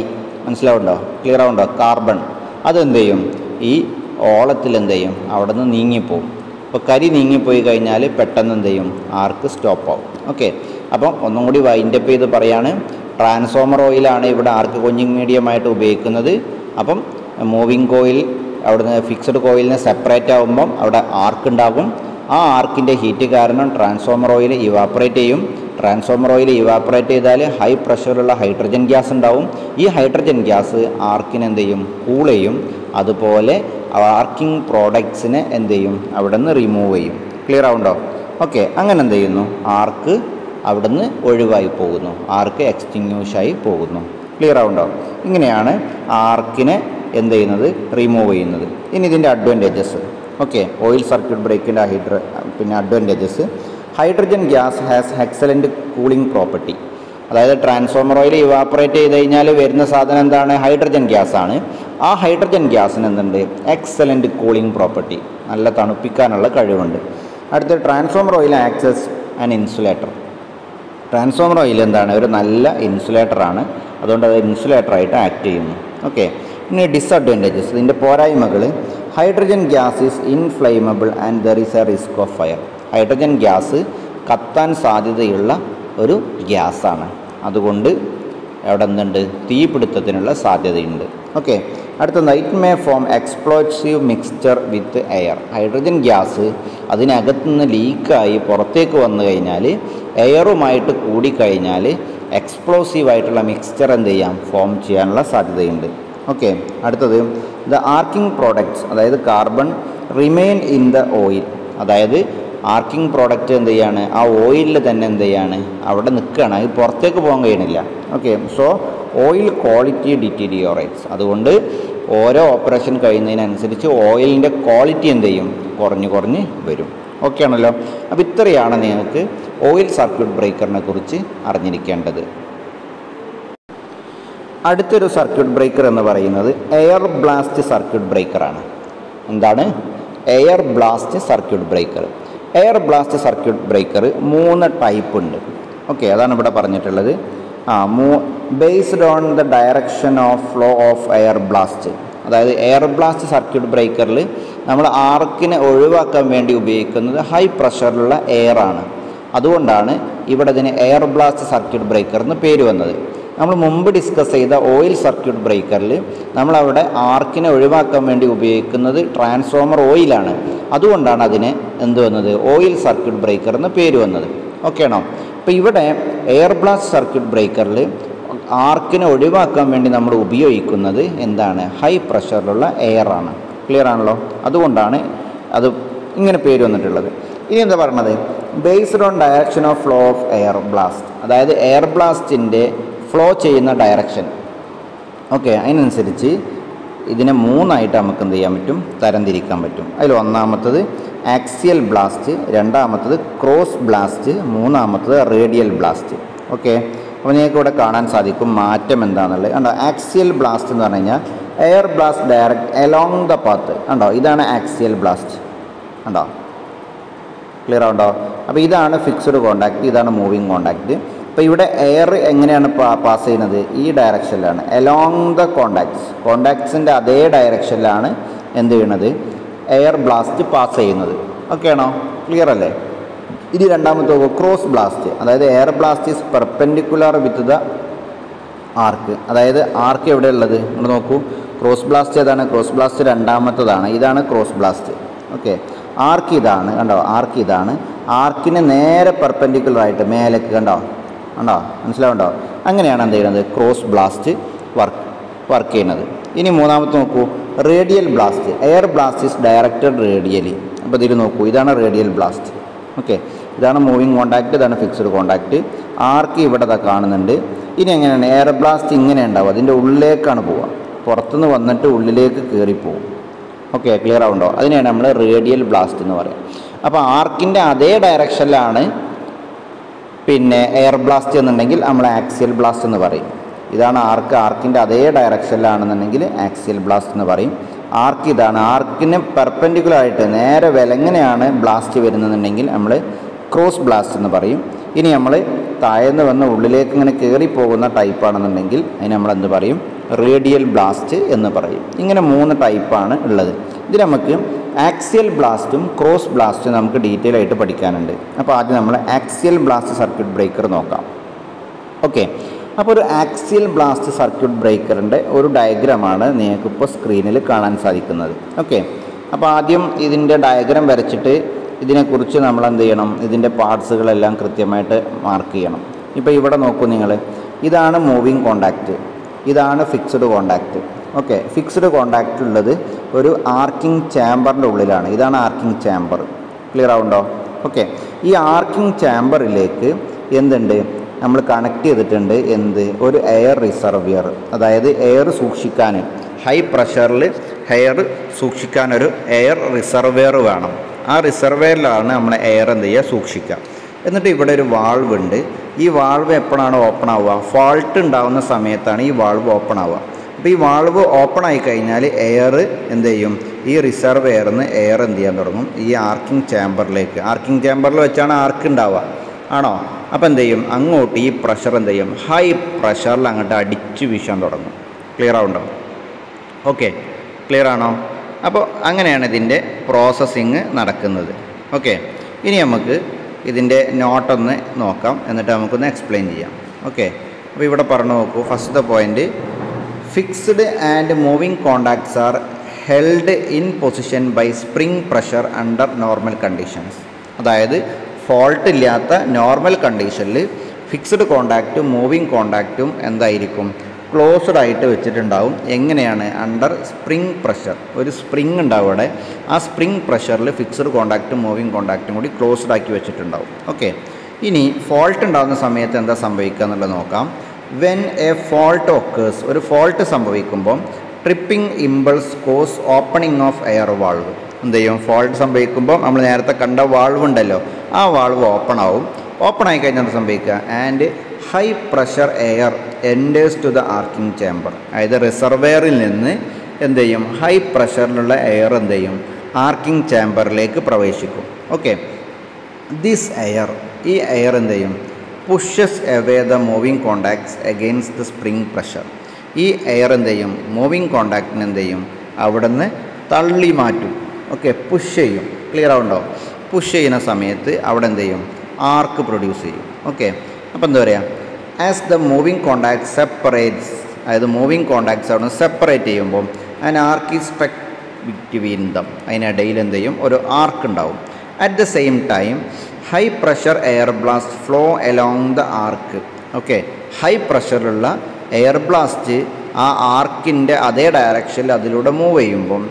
മനസ്സിലാവുണ്ടോ ക്ലിയർ ആവുണ്ടോ കാർബൺ അതെന്ത് ചെയ്യും ഈ ഓളത്തിൽ എന്ത് ചെയ്യും അവിടെ നിന്ന് നീങ്ങിപ്പോവും അപ്പോൾ കരി നീങ്ങിപ്പോയി കഴിഞ്ഞാൽ പെട്ടെന്ന് എന്ത് ചെയ്യും ആർക്ക് സ്റ്റോപ്പ് ആവും ഓക്കെ അപ്പം ഒന്നും കൂടി വൈൻഡപ്പ് ചെയ്ത് പറയാണ് ട്രാൻസ്ഫോമർ ഓയിലാണ് ഇവിടെ ആർക്ക് കൊഞ്ചിങ് മീഡിയമായിട്ട് ഉപയോഗിക്കുന്നത് അപ്പം മൂവിങ് കോയിൽ അവിടുന്ന് ഫിക്സഡ് കോയിലിന് സെപ്പറേറ്റ് ആകുമ്പം അവിടെ ആർക്ക് ഉണ്ടാകും ആ ആർക്കിൻ്റെ ഹീറ്റ് കാരണം ട്രാൻസ്ഫോമർ ഓയിൽ ഇവാപ്പറേറ്റ് ചെയ്യും ട്രാൻസ്ഫോമർ ഓയിൽ ഇവാപ്പറേറ്റ് ചെയ്താൽ ഹൈ പ്രഷറുള്ള ഹൈഡ്രജൻ ഗ്യാസ് ഉണ്ടാവും ഈ ഹൈഡ്രജൻ ഗ്യാസ് ആർക്കിനെ എന്ത് ചെയ്യും കൂൾ ചെയ്യും അതുപോലെ ആർക്കിംഗ് പ്രോഡക്ട്സിനെ എന്ത് ചെയ്യും അവിടെ നിന്ന് റിമൂവ് ചെയ്യും ക്ലിയർ ആവുണ്ടോ ഓക്കെ അങ്ങനെ എന്ത് ചെയ്യുന്നു ആർക്ക് അവിടുന്ന് ഒഴിവായി പോകുന്നു ആർക്ക് എക്സ്റ്റിങ്യൂഷായി പോകുന്നു ക്ലിയർ ആവുണ്ടോ ഇങ്ങനെയാണ് ആർക്കിനെ എന്ത് ചെയ്യുന്നത് റിമൂവ് ചെയ്യുന്നത് ഇനി ഇതിൻ്റെ അഡ്വാൻറ്റേജസ് ഓക്കെ ഓയിൽ സർക്യൂട്ട് ബ്രേക്കിൻ്റെ ഹൈഡ്ര പിന്നെ advantages hydrogen gas has excellent cooling property അതായത് ട്രാൻസ്ഫോമർ ഓയിൽ ഇവാപ്പറേറ്റ് ചെയ്ത് കഴിഞ്ഞാൽ വരുന്ന സാധനം എന്താണ് ഹൈഡ്രജൻ ഗ്യാസ് ആണ് ആ ഹൈഡ്രജൻ ഗ്യാസിന് എന്തുണ്ട് എക്സലൻറ്റ് കൂളിംഗ് പ്രോപ്പർട്ടി നല്ല തണുപ്പിക്കാനുള്ള കഴിവുണ്ട് അടുത്ത transformer oil acts as and insulator transformer oil എന്താണ് ഒരു നല്ല ഇൻസുലേറ്ററാണ് അതുകൊണ്ട് അത് ഇൻസുലേറ്ററായിട്ട് ആക്ട് ചെയ്യുന്നു ഓക്കെ ഇനി ഡിസഡ്വാൻറ്റേജസ് ഇതിൻ്റെ പോരായ്മകൾ hydrogen gas is inflammable and there is a risk of fire hydrogen gas കത്താൻ സാധ്യതയുള്ള ഒരു ഗ്യാസാണ് അതുകൊണ്ട് അവിടെ എന്തുണ്ട് തീപിടുത്തത്തിനുള്ള സാധ്യതയുണ്ട് ഓക്കെ അടുത്തത് it may form explosive mixture with air hydrogen gas അതിനകത്തുനിന്ന് ലീക്കായി പുറത്തേക്ക് വന്നു കഴിഞ്ഞാൽ എയറുമായിട്ട് കൂടിക്കഴിഞ്ഞാൽ എക്സ്പ്ലോസീവ് ആയിട്ടുള്ള മിക്സ്ചർ എന്ത് ചെയ്യാം ഫോം ചെയ്യാനുള്ള സാധ്യതയുണ്ട് ഓക്കെ അടുത്തത് ദ ആർക്കിംഗ് പ്രോഡക്ട്സ് അതായത് carbon remain in the oil അതായത് ആർക്കിംഗ് പ്രോഡക്റ്റ് എന്ത് ചെയ്യാണ് ആ ഓയിലിൽ തന്നെ എന്ത് ചെയ്യാണ് അവിടെ നിൽക്കുകയാണ് അത് പുറത്തേക്ക് പോകാൻ കഴിയണില്ല okay so oil quality deteriorates അതുകൊണ്ട് ഓരോ ഓപ്പറേഷൻ കഴിയുന്നതിനനുസരിച്ച് ഓയിലിൻ്റെ ക്വാളിറ്റി എന്ത് ചെയ്യും കുറഞ്ഞ് കുറഞ്ഞ് വരും ഓക്കെ ആണല്ലോ അപ്പോൾ ഇത്രയാണ് നിങ്ങൾക്ക് ഓയിൽ സർക്യൂട്ട് ബ്രേക്കറിനെ കുറിച്ച് അറിഞ്ഞിരിക്കേണ്ടത് അടുത്തൊരു സർക്യൂട്ട് ബ്രേക്കർ എന്ന് പറയുന്നത് എയർ ബ്ലാസ്റ്റ് സർക്യൂട്ട് ബ്രേക്കറാണ് എന്താണ് air blast circuit breaker air blast circuit breaker മൂന്ന് ടൈപ്പ് ഉണ്ട് ഓക്കെ അതാണ് ഇവിടെ പറഞ്ഞിട്ടുള്ളത് ആ മൂ based on the direction of flow of air blast അതായത് എയർ ബ്ലാസ്റ്റ് സർക്യൂട്ട് ബ്രേക്കറിൽ നമ്മൾ ആർക്കിനെ ഒഴിവാക്കാൻ വേണ്ടി ഉപയോഗിക്കുന്നത് ഹൈ പ്രഷറിലുള്ള എയർ ആണ് അതുകൊണ്ടാണ് ഇവിടെ ഇതിന് എയർ ബ്ലാസ്റ്റ് സർക്യൂട്ട് ബ്രേക്കർ എന്ന് പേര് വന്നത് നമ്മൾ മുമ്പ് ഡിസ്കസ് ചെയ്ത ഓയിൽ സർക്യൂട്ട് ബ്രേക്കറിൽ നമ്മളവിടെ ആർക്കിനെ ഒഴിവാക്കാൻ വേണ്ടി ഉപയോഗിക്കുന്നത് ട്രാൻസ്ഫോമർ ഓയിലാണ് അതുകൊണ്ടാണ് അതിന് എന്ത് വന്നത് ഓയിൽ സർക്യൂട്ട് ബ്രേക്കർ എന്ന് പേര് വന്നത് ഓക്കെ ആണോ അപ്പോൾ ഇവിടെ എയർ ബ്ലാസ്റ്റ് സർക്യൂട്ട് ബ്രേക്കറിൽ ആർക്കിനെ ഒഴിവാക്കാൻ വേണ്ടി നമ്മൾ ഉപയോഗിക്കുന്നത് എന്താണ് ഹൈ പ്രഷറിലുള്ള എയർ ആണ് ക്ലിയർ ആണല്ലോ അതുകൊണ്ടാണ് അത് ഇങ്ങനെ പേര് വന്നിട്ടുള്ളത് ഇനി എന്താ പറഞ്ഞത് based on direction of flow of air blast അതായത് എയർ ബ്ലാസ്റ്റിൻ്റെ ഫ്ലോ ചെയ്യുന്ന ഡയറക്ഷൻ ഓക്കെ അതിനനുസരിച്ച് ഇതിനെ മൂന്നായിട്ട് നമുക്ക് എന്ത് ചെയ്യാൻ പറ്റും തരംതിരിക്കാൻ പറ്റും അതിൽ ഒന്നാമത്തത് ആക്സിയൽ ബ്ലാസ്റ്റ് രണ്ടാമത്തത് ക്രോസ് ബ്ലാസ്റ്റ് മൂന്നാമത്തത് റേഡിയൽ ബ്ലാസ്റ്റ് ഓക്കെ അപ്പോൾ നിങ്ങൾക്ക് ഇവിടെ കാണാൻ സാധിക്കും മാറ്റം എന്താണെന്നുള്ളത് കണ്ടോ ആക്സിയൽ ബ്ലാസ്റ്റ് എന്ന് പറഞ്ഞു കഴിഞ്ഞാൽ air blast direct along the path കണ്ടോ ഇതാണ് ആക്സിയൽ ബ്ലാസ്റ്റ് കണ്ടോ ക്ലിയർ ആവുണ്ടോ അപ്പോൾ ഇതാണ് ഫിക്സ്ഡ് കോണ്ടാക്ട് ഇതാണ് മൂവിങ് കോണ്ടാക്ട് അപ്പോൾ ഇവിടെ എയർ എങ്ങനെയാണ് പാസ് ചെയ്യുന്നത് ഈ ഡയറക്ഷനിലാണ് എലോങ് ദ കോണ്ടാക്ട്സ് കോണ്ടാക്ട്സിൻ്റെ അതേ ഡയറക്ഷനിലാണ് എന്ത് ചെയ്യണത് എയർ ബ്ലാസ്റ്റ് പാസ് ചെയ്യുന്നത് ഓക്കെ ആണോ ക്ലിയർ അല്ലേ ഇനി രണ്ടാമത്തെ ക്രോസ് ബ്ലാസ്റ്റ് അതായത് air blast is perpendicular with the arc അതായത് ആർക്ക് എവിടെ ഉള്ളത് നിങ്ങൾ നോക്കൂ ക്രോസ് ബ്ലാസ്റ്റ് ഏതാണ് ക്രോസ് ബ്ലാസ്റ്റ് രണ്ടാമത്തതാണ് ഇതാണ് ക്രോസ് ബ്ലാസ്റ്റ് ഓക്കെ ആർക്ക് ഇതാണ് കണ്ടോ ആർക്ക് ഇതാണ് ആർക്കിന് നേരെ പെർപെൻഡിക്കുലർ ആയിട്ട് മേലേക്ക് കണ്ടോ കണ്ടോ മനസ്സിലാവുണ്ടോ അങ്ങനെയാണ് എന്ത് ചെയ്യുന്നത് ക്രോസ് ബ്ലാസ്റ്റ് വർക്ക് വർക്ക് ചെയ്യുന്നത് ഇനി മൂന്നാമത്തെ നോക്കൂ radial blast air blast is directed radially അപ്പോൾ ഇതിൽ നോക്കൂ ഇതാണ് റേഡിയൽ ബ്ലാസ്റ്റ് ഓക്കെ ഇതാണ് മൂവിങ് കോണ്ടാക്ട് ഇതാണ് ഫിക്സ്ഡ് കോണ്ടാക്ട് ആർക്ക് ഇവിടെ ദാ കാണുന്നുണ്ട് ഇനി എങ്ങനെയാണ് എയർ ബ്ലാസ്റ്റ് ഇങ്ങനെ ഉണ്ടാവും അതിൻ്റെ ഉള്ളിലേക്കാണ് പോവുക പുറത്തുനിന്ന് വന്നിട്ട് ഉള്ളിലേക്ക് കയറിപ്പോവും ഓക്കെ ക്ലിയർ ആവുണ്ടോ അതിനെയാണ് നമ്മൾ റേഡിയൽ ബ്ലാസ്റ്റ് എന്ന് പറയുക അപ്പോൾ ആർക്കിൻ്റെ അതേ ഡയറക്ഷനിലാണ് പിന്നെ എയർ ബ്ലാസ്റ്റ് എന്നുണ്ടെങ്കിൽ നമ്മൾ ആക്സിയൽ ബ്ലാസ്റ്റ് എന്ന് പറയും ഇതാണ് ആർക്ക് ആർക്കിൻ്റെ അതേ ഡയറക്ഷനിലാണെന്നുണ്ടെങ്കിൽ ആക്സിയൽ ബ്ലാസ്റ്റ് എന്ന് പറയും ആർക്ക് ഇതാണ് ആർക്കിന് പെർപെൻഡിക്കുലർ ആയിട്ട് നേരെ വിലങ്ങനെയാണ് ബ്ലാസ്റ്റ് വരുന്നതെന്നുണ്ടെങ്കിൽ നമ്മൾ ക്രോസ് ബ്ലാസ്റ്റ് എന്ന് പറയും ഇനി നമ്മൾ താഴേന്ന് വന്ന് ഉള്ളിലേക്ക് ഇങ്ങനെ കയറി പോകുന്ന ടൈപ്പാണെന്നുണ്ടെങ്കിൽ അതിന് നമ്മൾ എന്ത് പറയും റേഡിയൽ ബ്ലാസ്റ്റ് എന്ന് പറയും ഇങ്ങനെ മൂന്ന് ടൈപ്പാണ് ഉള്ളത് ഇതിൽ നമുക്ക് ആക്സിയൽ ബ്ലാസ്റ്റും ക്രോസ് ബ്ലാസ്റ്റും നമുക്ക് ഡീറ്റെയിൽ ആയിട്ട് പഠിക്കാനുണ്ട് അപ്പോൾ ആദ്യം നമ്മൾ ആക്സിയൽ ബ്ലാസ്റ്റ് സർക്യൂട്ട് ബ്രേക്കർ നോക്കാം ഓക്കെ അപ്പോൾ ഒരു ആക്സിയൽ ബ്ലാസ്റ്റ് സർക്യൂട്ട് ബ്രേക്കറിൻ്റെ ഒരു ഡയഗ്രമാണ് നിങ്ങൾക്ക് ഇപ്പോൾ സ്ക്രീനിൽ കാണാൻ സാധിക്കുന്നത് ഓക്കെ അപ്പോൾ ആദ്യം ഇതിൻ്റെ ഡയഗ്രാം വരച്ചിട്ട് ഇതിനെക്കുറിച്ച് നമ്മൾ എന്ത് ചെയ്യണം ഇതിൻ്റെ പാർട്സുകളെല്ലാം കൃത്യമായിട്ട് മാർക്ക് ചെയ്യണം ഇപ്പോൾ ഇവിടെ നോക്കൂ നിങ്ങൾ ഇതാണ് മൂവിങ് കോണ്ടാക്റ്റ് ഇതാണ് fixed contact okay fixed contact ഉള്ളത് ഒരു ആർക്കിംഗ് ചാമ്പറിൻ്റെ ഉള്ളിലാണ് ഇതാണ് ആർക്കിംഗ് ചാമ്പർ ക്ലിയർ ആവുണ്ടോ ഓക്കെ ഈ ആർക്കിംഗ് ചാമ്പറിലേക്ക് എന്തുണ്ട് നമ്മൾ കണക്ട് ചെയ്തിട്ടുണ്ട് എന്ത് ഒരു എയർ റിസർവിയർ അതായത് എയർ സൂക്ഷിക്കാൻ ഹൈ പ്രഷറിൽ എയർ സൂക്ഷിക്കാൻ ഒരു എയർ റിസർവിയർ വേണം ആ റിസർവിയറിലാണ് നമ്മൾ എയർ എന്ത് ചെയ്യുക സൂക്ഷിക്കുക എന്നിട്ട് ഇവിടെ ഒരു വാൾവ് ഉണ്ട് ഈ വാൾവ് എപ്പോഴാണ് ഓപ്പൺ ആവുക ഫാൾട്ട് ഉണ്ടാവുന്ന സമയത്താണ് ഈ വാൾവ് ഓപ്പൺ ആവുക അപ്പോൾ ഈ വാൾവ് ഓപ്പൺ ആയി കഴിഞ്ഞാൽ എയർ എന്ത് ചെയ്യും ഈ റിസർവ് എയറിന്ന് എയർ എന്ത് ചെയ്യാൻ തുടങ്ങും ഈ ആർക്കിംഗ് ചാമ്പറിലേക്ക് ആർക്കിംഗ് ചാമ്പറിൽ വെച്ചാണ് ആർക്ക് ഉണ്ടാവുക ആണോ അപ്പോൾ എന്ത് ചെയ്യും അങ്ങോട്ട് ഈ പ്രഷർ എന്ത് ചെയ്യും ഹൈ പ്രഷറിൽ അങ്ങോട്ട് അടിച്ച് വീശാൻ തുടങ്ങും ക്ലിയർ ആവുണ്ടോ ഓക്കെ ക്ലിയർ ആണോ അപ്പോൾ അങ്ങനെയാണ് ഇതിൻ്റെ പ്രോസസ്സിങ് നടക്കുന്നത് ഓക്കെ ഇനി നമുക്ക് ഇതിൻ്റെ നോട്ടൊന്ന് നോക്കാം എന്നിട്ട് നമുക്കൊന്ന് എക്സ്പ്ലെയിൻ ചെയ്യാം ഓക്കെ അപ്പോൾ ഇവിടെ പറഞ്ഞു നോക്കൂ first point fixed and moving contacts are held in position by spring pressure under normal conditions അതായത് ഫോൾട്ട് ഇല്ലാത്ത നോർമൽ കണ്ടീഷനിൽ ഫിക്സ്ഡ് കോണ്ടാക്റ്റും മൂവിങ് കോണ്ടാക്റ്റും എന്തായിരിക്കും ക്ലോസ്ഡ് ആയിട്ട് വെച്ചിട്ടുണ്ടാവും എങ്ങനെയാണ് അണ്ടർ സ്പ്രിംഗ് പ്രഷർ ഒരു സ്പ്രിംഗ് ഉണ്ടാവും അവിടെ ആ സ്പ്രിംഗ് പ്രഷറിൽ ഫിക്സ്ഡ് കോണ്ടാക്റ്റും മൂവിങ് കോണ്ടാക്റ്റും കൂടി ക്ലോസ്ഡ് ആക്കി വെച്ചിട്ടുണ്ടാവും ഓക്കെ ഇനി ഫോൾട്ട് ഉണ്ടാകുന്ന സമയത്ത് എന്താ സംഭവിക്കുക എന്നുള്ളത് നോക്കാം വെൻ എ ഫോൾട്ട് ഒക്കേഴ്സ് ഒരു ഫോൾട്ട് സംഭവിക്കുമ്പോൾ tripping impulse cause opening of air valve എന്ത് ചെയ്യും ഫോൾട്ട് സംഭവിക്കുമ്പോൾ നമ്മൾ നേരത്തെ കണ്ട വാൾവ് ഉണ്ടല്ലോ ആ വാൾവ് ഓപ്പൺ ആവും ഓപ്പൺ ആയി കഴിഞ്ഞാൽ എന്താ സംഭവിക്കുക and high pressure air enters to the arcing chamber അതായത് റിസർവെയറിൽ നിന്ന് എന്ത് ചെയ്യും ഹൈ പ്രഷറിലുള്ള എയർ എന്ത് ചെയ്യും ആർക്കിംഗ് ചേമ്പറിലേക്ക് പ്രവേശിക്കും ഓക്കെ ദിസ് എയർ ഈ എയർ എന്ത് ചെയ്യും pushes away the moving contacts against the spring pressure ഈ എയർ എന്ത് ചെയ്യും മൂവിങ് കോണ്ടാക്റ്റിന് എന്ത് ചെയ്യും അവിടുന്ന് തള്ളി മാറ്റും ഓക്കെ പുഷ് ചെയ്യും ക്ലിയർ ആവുണ്ടോ പുഷ് ചെയ്യുന്ന സമയത്ത് അവിടെ എന്ത് ചെയ്യും ആർക്ക് പ്രൊഡ്യൂസ് ചെയ്യും ഓക്കെ അപ്പോൾ എന്താ പറയുക as the moving contact separates അതായത് മൂവിങ് കോണ്ടാക്ട്സ് അവിടെ നിന്ന് സെപ്പറേറ്റ് ചെയ്യുമ്പോൾ അതിന് arc is struck between them അതിനിടയിൽ എന്ത് ചെയ്യും ഒരു ആർക്ക് ഉണ്ടാവും at the same time high pressure air blast flow along the arc okay high പ്രഷറിലുള്ള എയർ ബ്ലാസ്റ്റ് ആ ആർക്കിൻ്റെ അതേ ഡയറക്ഷനിൽ അതിലൂടെ മൂവ് ചെയ്യുമ്പം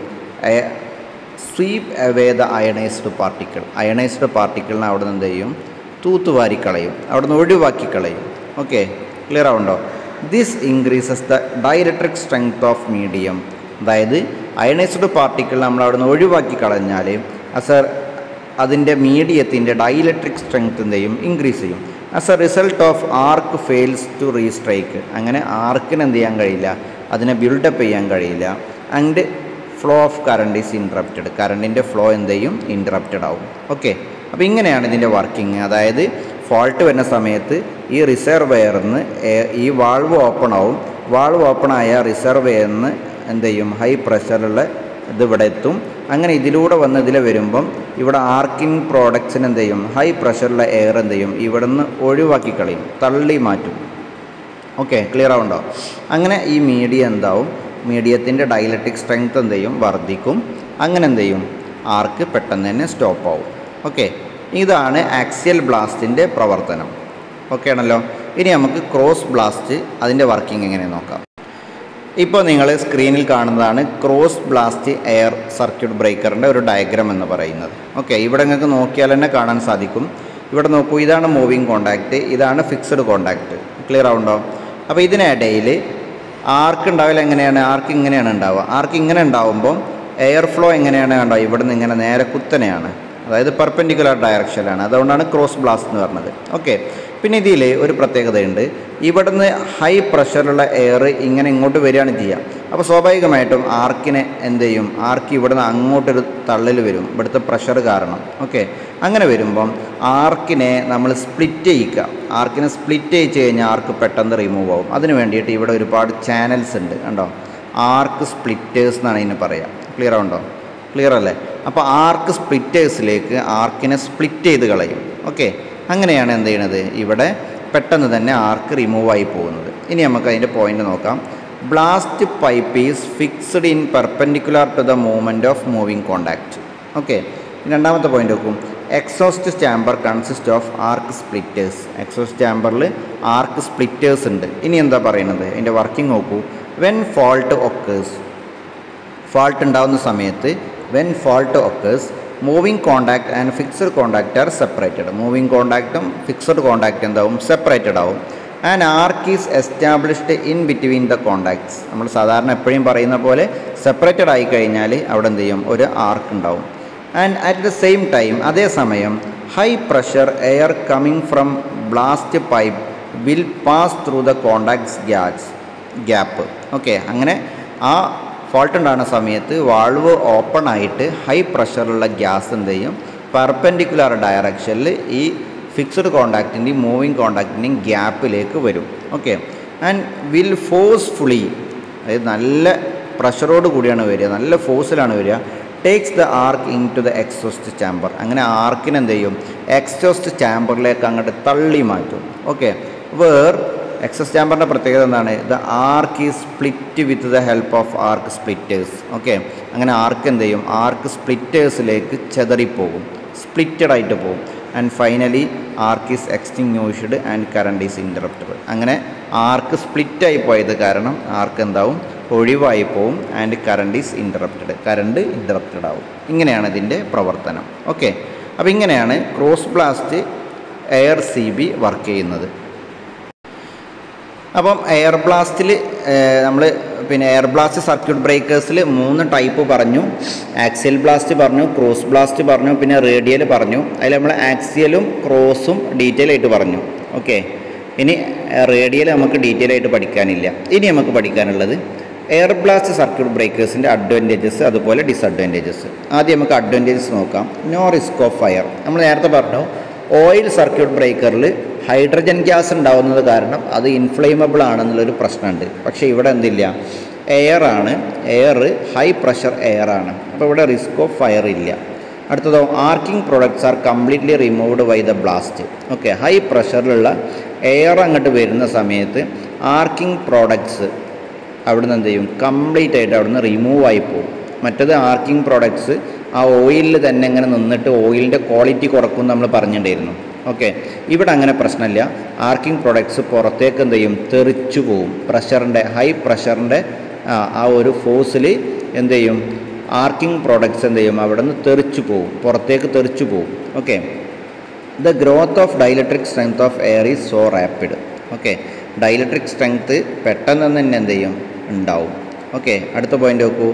sweep away the ionized particle ionized പാർട്ടിക്കിളിനെ അവിടെ നിന്ന് എന്ത് ചെയ്യും തൂത്തുവാരി കളയും അവിടെ നിന്ന് ഒഴിവാക്കി കളയും ഓക്കെ ക്ലിയർ ആവുണ്ടോ this increases the dielectric strength of medium അതായത് അയണൈസ്ഡ് പാർട്ടിക്കിൾ നമ്മൾ അവിടെ നിന്ന് ഒഴിവാക്കി കളഞ്ഞാൽ അസർ അതിൻ്റെ മീഡിയത്തിൻ്റെ ഡൈലക്ട്രിക് സ്ട്രെങ്ത് എന്തെയും ഇൻക്രീസ് ചെയ്യും as a result of arc fails to restrike അങ്ങനെ ആർക്കിന് എന്ത് ചെയ്യാൻ കഴിയില്ല അതിനെ ബിൽഡപ്പ് ചെയ്യാൻ കഴിയില്ല and flow of current is interrupted കറണ്ടിൻ്റെ ഫ്ലോ എന്ത് ചെയ്യും ഇൻറ്ററപ്റ്റഡ് ആവും ഓക്കെ അപ്പോൾ ഇങ്ങനെയാണ് ഇതിൻ്റെ വർക്കിംഗ് അതായത് ഫോൾട്ട് വരുന്ന സമയത്ത് ഈ റിസർവെയറിന്ന് ഈ വാൾവ് ഓപ്പൺ ആവും വാൾവ് ഓപ്പൺ ആയ റിസർവെയറിന്ന് എന്ത് ചെയ്യും ഹൈ പ്രഷറുള്ള ഇത് ഇവിടെ എത്തും അങ്ങനെ ഇതിലൂടെ വന്ന് ഇതിൽ വരുമ്പം ഇവിടെ ആർക്കിംഗ് പ്രോഡക്ട്സിന് എന്ത് ചെയ്യും ഹൈ പ്രഷറുള്ള എയർ എന്ത് ചെയ്യും ഇവിടെ നിന്ന് ഒഴിവാക്കി കളയും തള്ളി മാറ്റും ഓക്കെ ക്ലിയർ ആവുണ്ടോ അങ്ങനെ ഈ മീഡിയ എന്താവും മീഡിയത്തിൻ്റെ ഡയലക്ട്രിക് സ്ട്രെങ്ത് എന്ത് ചെയ്യും വർദ്ധിക്കും അങ്ങനെ എന്ത് ചെയ്യും ആർക്ക് പെട്ടെന്ന് തന്നെ സ്റ്റോപ്പ് ആവും ഓക്കെ ഇതാണ് ആക്സിയൽ ബ്ലാസ്റ്റിൻ്റെ പ്രവർത്തനം ഓക്കെ ആണല്ലോ ഇനി നമുക്ക് ക്രോസ് ബ്ലാസ്റ്റ് അതിൻ്റെ വർക്കിംഗ് എങ്ങനെ നോക്കാം ഇപ്പോൾ നിങ്ങൾ സ്ക്രീനിൽ കാണുന്നതാണ് ക്രോസ് ബ്ലാസ്റ്റ് എയർ സർക്യൂട്ട് ബ്രേക്കറിൻ്റെ ഒരു ഡയഗ്രാം എന്ന് പറയുന്നത് ഓക്കെ ഇവിടെ നിങ്ങൾക്ക് നോക്കിയാൽ തന്നെ കാണാൻ സാധിക്കും ഇവിടെ നോക്കൂ ഇതാണ് മൂവിങ് കോണ്ടാക്റ്റ് ഇതാണ് ഫിക്സഡ് കോണ്ടാക്റ്റ് ക്ലിയർ ആവുണ്ടോ അപ്പോൾ ഇതിനിടയിൽ ആർക്ക് ഉണ്ടാവില്ല എങ്ങനെയാണ് ആർക്ക് ഇങ്ങനെയാണ് ഉണ്ടാവുക ആർക്ക് ഇങ്ങനെ ഉണ്ടാവുമ്പോൾ എയർ ഫ്ലോ എങ്ങനെയാണ് ഉണ്ടാവുക ഇവിടെ നിന്ന് ഇങ്ങനെ നേരെ കുത്തനെയാണ് അതായത് പെർപെൻഡിക്കുലർ ഡയറക്ഷനിലാണ് അതുകൊണ്ടാണ് ക്രോസ് ബ്ലാസ്റ്റ് എന്ന് പറഞ്ഞത് ഓക്കെ പിന്നെ ഇതിൽ ഒരു പ്രത്യേകതയുണ്ട് ഇവിടുന്ന് ഹൈ പ്രഷറുള്ള എയർ ഇങ്ങനെ ഇങ്ങോട്ട് വരികയാണ് ചെയ്യുക അപ്പോൾ സ്വാഭാവികമായിട്ടും ആർക്കിനെ എന്ത് ചെയ്യും ആർക്ക് ഇവിടുന്ന് അങ്ങോട്ടൊരു തള്ളൽ വരും ഇവിടുത്തെ പ്രഷർ കാരണം ഓക്കെ അങ്ങനെ വരുമ്പം ആർക്കിനെ നമ്മൾ സ്പ്ലിറ്റ് ചെയ്യിക്കുക ആർക്കിനെ സ്പ്ലിറ്റ് ചെയ്യിച്ച് കഴിഞ്ഞാൽ ആർക്ക് പെട്ടെന്ന് റിമൂവ് ആവും അതിന് വേണ്ടിയിട്ട് ഇവിടെ ഒരുപാട് ചാനൽസ് ഉണ്ട് കണ്ടോ ആർക്ക് സ്പ്ലിറ്റേഴ്സ് എന്നാണ് ഇതിന് പറയുക ക്ലിയർ ആവുണ്ടോ ക്ലിയർ അല്ലേ അപ്പോൾ ആർക്ക് സ്പ്ലിറ്റേഴ്സിലേക്ക് ആർക്കിനെ സ്പ്ലിറ്റ് ചെയ്ത് കളയും ഓക്കെ അങ്ങനെയാണ് എന്ത് ചെയ്യണത് ഇവിടെ പെട്ടെന്ന് തന്നെ ആർക്ക് റിമൂവ് ആയി പോകുന്നത് ഇനി നമുക്ക് അതിൻ്റെ പോയിന്റ് നോക്കാം blast pipe is fixed in perpendicular to the movement of moving contact okay രണ്ടാമത്തെ പോയിന്റ് നോക്കും exhaust chamber consist of arc splitters exhaust ചാമ്പറിൽ ആർക്ക് സ്പ്ലിറ്റേഴ്സ് ഉണ്ട് ഇനി എന്താ പറയുന്നത് അതിൻ്റെ വർക്കിംഗ് നോക്കൂ വെൻ ഫോൾട്ട് ഒക്കേഴ്സ് ഫാൾട്ട് ഉണ്ടാകുന്ന സമയത്ത് when fault occurs moving contact and fixed contact are separated moving കോണ്ടാക്റ്റും ഫിക്സഡ് കോണ്ടാക്ട് എന്താവും സെപ്പറേറ്റഡ് ആവും and arc is established in between the contacts നമ്മൾ സാധാരണ എപ്പോഴും പറയുന്ന പോലെ സെപ്പറേറ്റഡ് ആയി കഴിഞ്ഞാൽ അവിടെ എന്ത് ചെയ്യും ഒരു ആർക്ക് ഉണ്ടാവും and at the same time അതേസമയം high pressure air coming from blast pipe will pass through the contacts gas gap okay അങ്ങനെ ആ ഫോൾട്ട് ഉണ്ടാകുന്ന സമയത്ത് വാൾവ് ഓപ്പൺ ആയിട്ട് ഹൈ പ്രഷറുള്ള ഗ്യാസ് എന്ത് ചെയ്യും പെർപെൻഡിക്കുലർ ഡയറക്ഷനിൽ ഈ ഫിക്സഡ് കോണ്ടാക്റ്റിൻ്റെയും മൂവിങ് കോണ്ടാക്റ്റിൻ്റെയും ഗ്യാപ്പിലേക്ക് വരും ഓക്കെ ആൻഡ് വിൽ ഫോഴ്സ്ഫുള്ളി അതായത് നല്ല പ്രഷറോട് കൂടിയാണ് വരിക നല്ല ഫോഴ്സിലാണ് വരിക takes the arc into the exhaust chamber അങ്ങനെ ആർക്കിനെ എന്ത് ചെയ്യും എക്സോസ്റ്റ് ചാമ്പറിലേക്ക് അങ്ങോട്ട് തള്ളി മാറ്റും ഓക്കെ വേർ എക്സസ് ചാമ്പറിൻ്റെ പ്രത്യേകത എന്താണ് the arc is split with the help of arc splitters okay അങ്ങനെ ആർക്ക് എന്ത് ചെയ്യും ആർക്ക് സ്പ്ലിറ്റേഴ്സിലേക്ക് ചെതറിപ്പോകും സ്പ്ലിറ്റഡ് ആയിട്ട് പോകും and finally arc is extinguished and current is interrupted അങ്ങനെ ആർക്ക് സ്പ്ലിറ്റായി പോയത് കാരണം ആർക്ക് എന്താവും ഒഴിവായി പോവും and current is interrupted current interrupted ആവും ഇങ്ങനെയാണ് ഇതിൻ്റെ പ്രവർത്തനം ഓക്കെ അപ്പോൾ ഇങ്ങനെയാണ് cross blast air C B work ചെയ്യുന്നത് അപ്പം എയർ ബ്ലാസ്റ്റിൽ നമ്മൾ പിന്നെ എയർ ബ്ലാസ്റ്റ് സർക്യൂട്ട് ബ്രേക്കേഴ്സിൽ മൂന്ന് ടൈപ്പ് പറഞ്ഞു ആക്സിയൽ ബ്ലാസ്റ്റ് പറഞ്ഞു ക്രോസ് ബ്ലാസ്റ്റ് പറഞ്ഞു പിന്നെ റേഡിയൽ പറഞ്ഞു അതിൽ നമ്മൾ ആക്സിയലും ക്രോസും ഡീറ്റെയിൽ ആയിട്ട് പറഞ്ഞു ഓക്കെ ഇനി റേഡിയൽ നമുക്ക് ഡീറ്റെയിൽ ആയിട്ട് പഠിക്കാനില്ല ഇനി നമുക്ക് പഠിക്കാനുള്ളത് എയർ ബ്ലാസ്റ്റ് സർക്യൂട്ട് ബ്രേക്കേഴ്സിൻ്റെ അഡ്വാൻറ്റേജസ് അതുപോലെ ഡിസഡ്വാൻറ്റേജസ് ആദ്യം നമുക്ക് അഡ്വാൻറ്റേജസ് നോക്കാം നോ റിസ്ക് ഓഫ് ഫയർ നമ്മൾ നേരത്തെ പറഞ്ഞു ഓയിൽ സർക്യൂട്ട് ബ്രേക്കറിൽ ഹൈഡ്രജൻ ഗ്യാസ് ഉണ്ടാവുന്നത് കാരണം അത് ഇൻഫ്ലെയിമബിൾ ആണെന്നുള്ളൊരു പ്രശ്നമുണ്ട് പക്ഷേ ഇവിടെ എന്തില്ല എയർ ആണ് എയർ ഹൈ പ്രഷർ എയർ ആണ് അപ്പോൾ ഇവിടെ റിസ്ക് ഓഫ് ഫയർ ഇല്ല അടുത്തതോ arcing products are completely removed by the blast okay high പ്രഷറിലുള്ള എയർ അങ്ങോട്ട് വരുന്ന സമയത്ത് ആർക്കിംഗ് പ്രോഡക്ട്സ് അവിടുന്ന് എന്ത് ചെയ്യും കംപ്ലീറ്റ് ആയിട്ട് അവിടുന്ന് റിമൂവ് ആയി പോകും മറ്റത് ആർക്കിംഗ് പ്രോഡക്ട്സ് ആ ഓയിലിൽ തന്നെ ഇങ്ങനെ നിന്നിട്ട് ഓയിലിൻ്റെ ക്വാളിറ്റി കുറക്കും നമ്മൾ പറഞ്ഞിട്ടുണ്ടായിരുന്നു ഓക്കെ ഇവിടെ അങ്ങനെ പ്രശ്നമില്ല ആർക്കിംഗ് പ്രോഡക്ട്സ് പുറത്തേക്ക് എന്ത് ചെയ്യും തെറിച്ചു പോവും പ്രഷറിൻ്റെ ഹൈ പ്രഷറിൻ്റെ ആ ഒരു ഫോഴ്സിൽ എന്ത് ചെയ്യും ആർക്കിംഗ് പ്രോഡക്ട്സ് എന്ത് ചെയ്യും അവിടെ നിന്ന് തെറിച്ചു പോവും പുറത്തേക്ക് തെറിച്ചു പോവും okay the growth of dielectric strength of air is so rapid okay dielectric strength പെട്ടെന്ന് തന്നെ എന്ത് ചെയ്യും ഉണ്ടാവും ഓക്കെ അടുത്ത പോയിന്റ് നോക്കൂ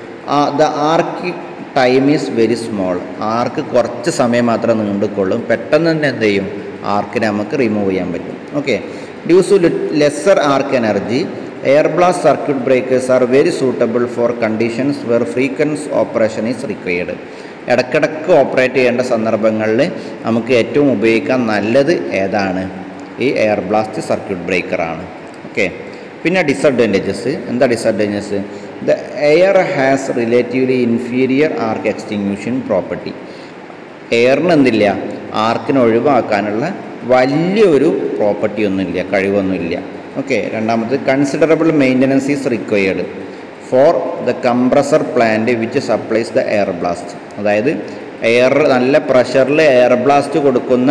the arc time is very small arc കുറച്ച് സമയം മാത്രമേ നീണ്ടുകൊള്ളും പെട്ടെന്ന് തന്നെ എന്ത് ചെയ്യും ആർക്കിനെ നമുക്ക് റിമൂവ് ചെയ്യാൻ പറ്റും okay due to lesser arc energy air blast circuit breakers are very suitable for conditions where frequent operation is required ഇടക്കിടക്ക് ഓപ്പറേറ്റ് ചെയ്യേണ്ട സന്ദർഭങ്ങളിൽ നമുക്ക് ഏറ്റവും ഉപയോഗിക്കാൻ നല്ലത് ഏതാണ് ഈ എയർ ബ്ലാസ്റ്റ് സർക്യൂട്ട് ബ്രേക്കറാണ് ഓക്കെ പിന്നെ ഡിസഡ്വാൻറ്റേജസ് എന്താ disadvantages the air has relatively inferior arc extinction property എയറിന് എന്തില്ല ആർക്കിനെ ഒഴിവാക്കാനുള്ള വലിയൊരു പ്രോപ്പർട്ടി ഒന്നുമില്ല കഴിവൊന്നുമില്ല ഓക്കെ രണ്ടാമത് considerable maintenance is required for the compressor plant which supplies the air blast അതായത് എയർ നല്ല പ്രഷറിൽ എയർ ബ്ലാസ്റ്റ് കൊടുക്കുന്ന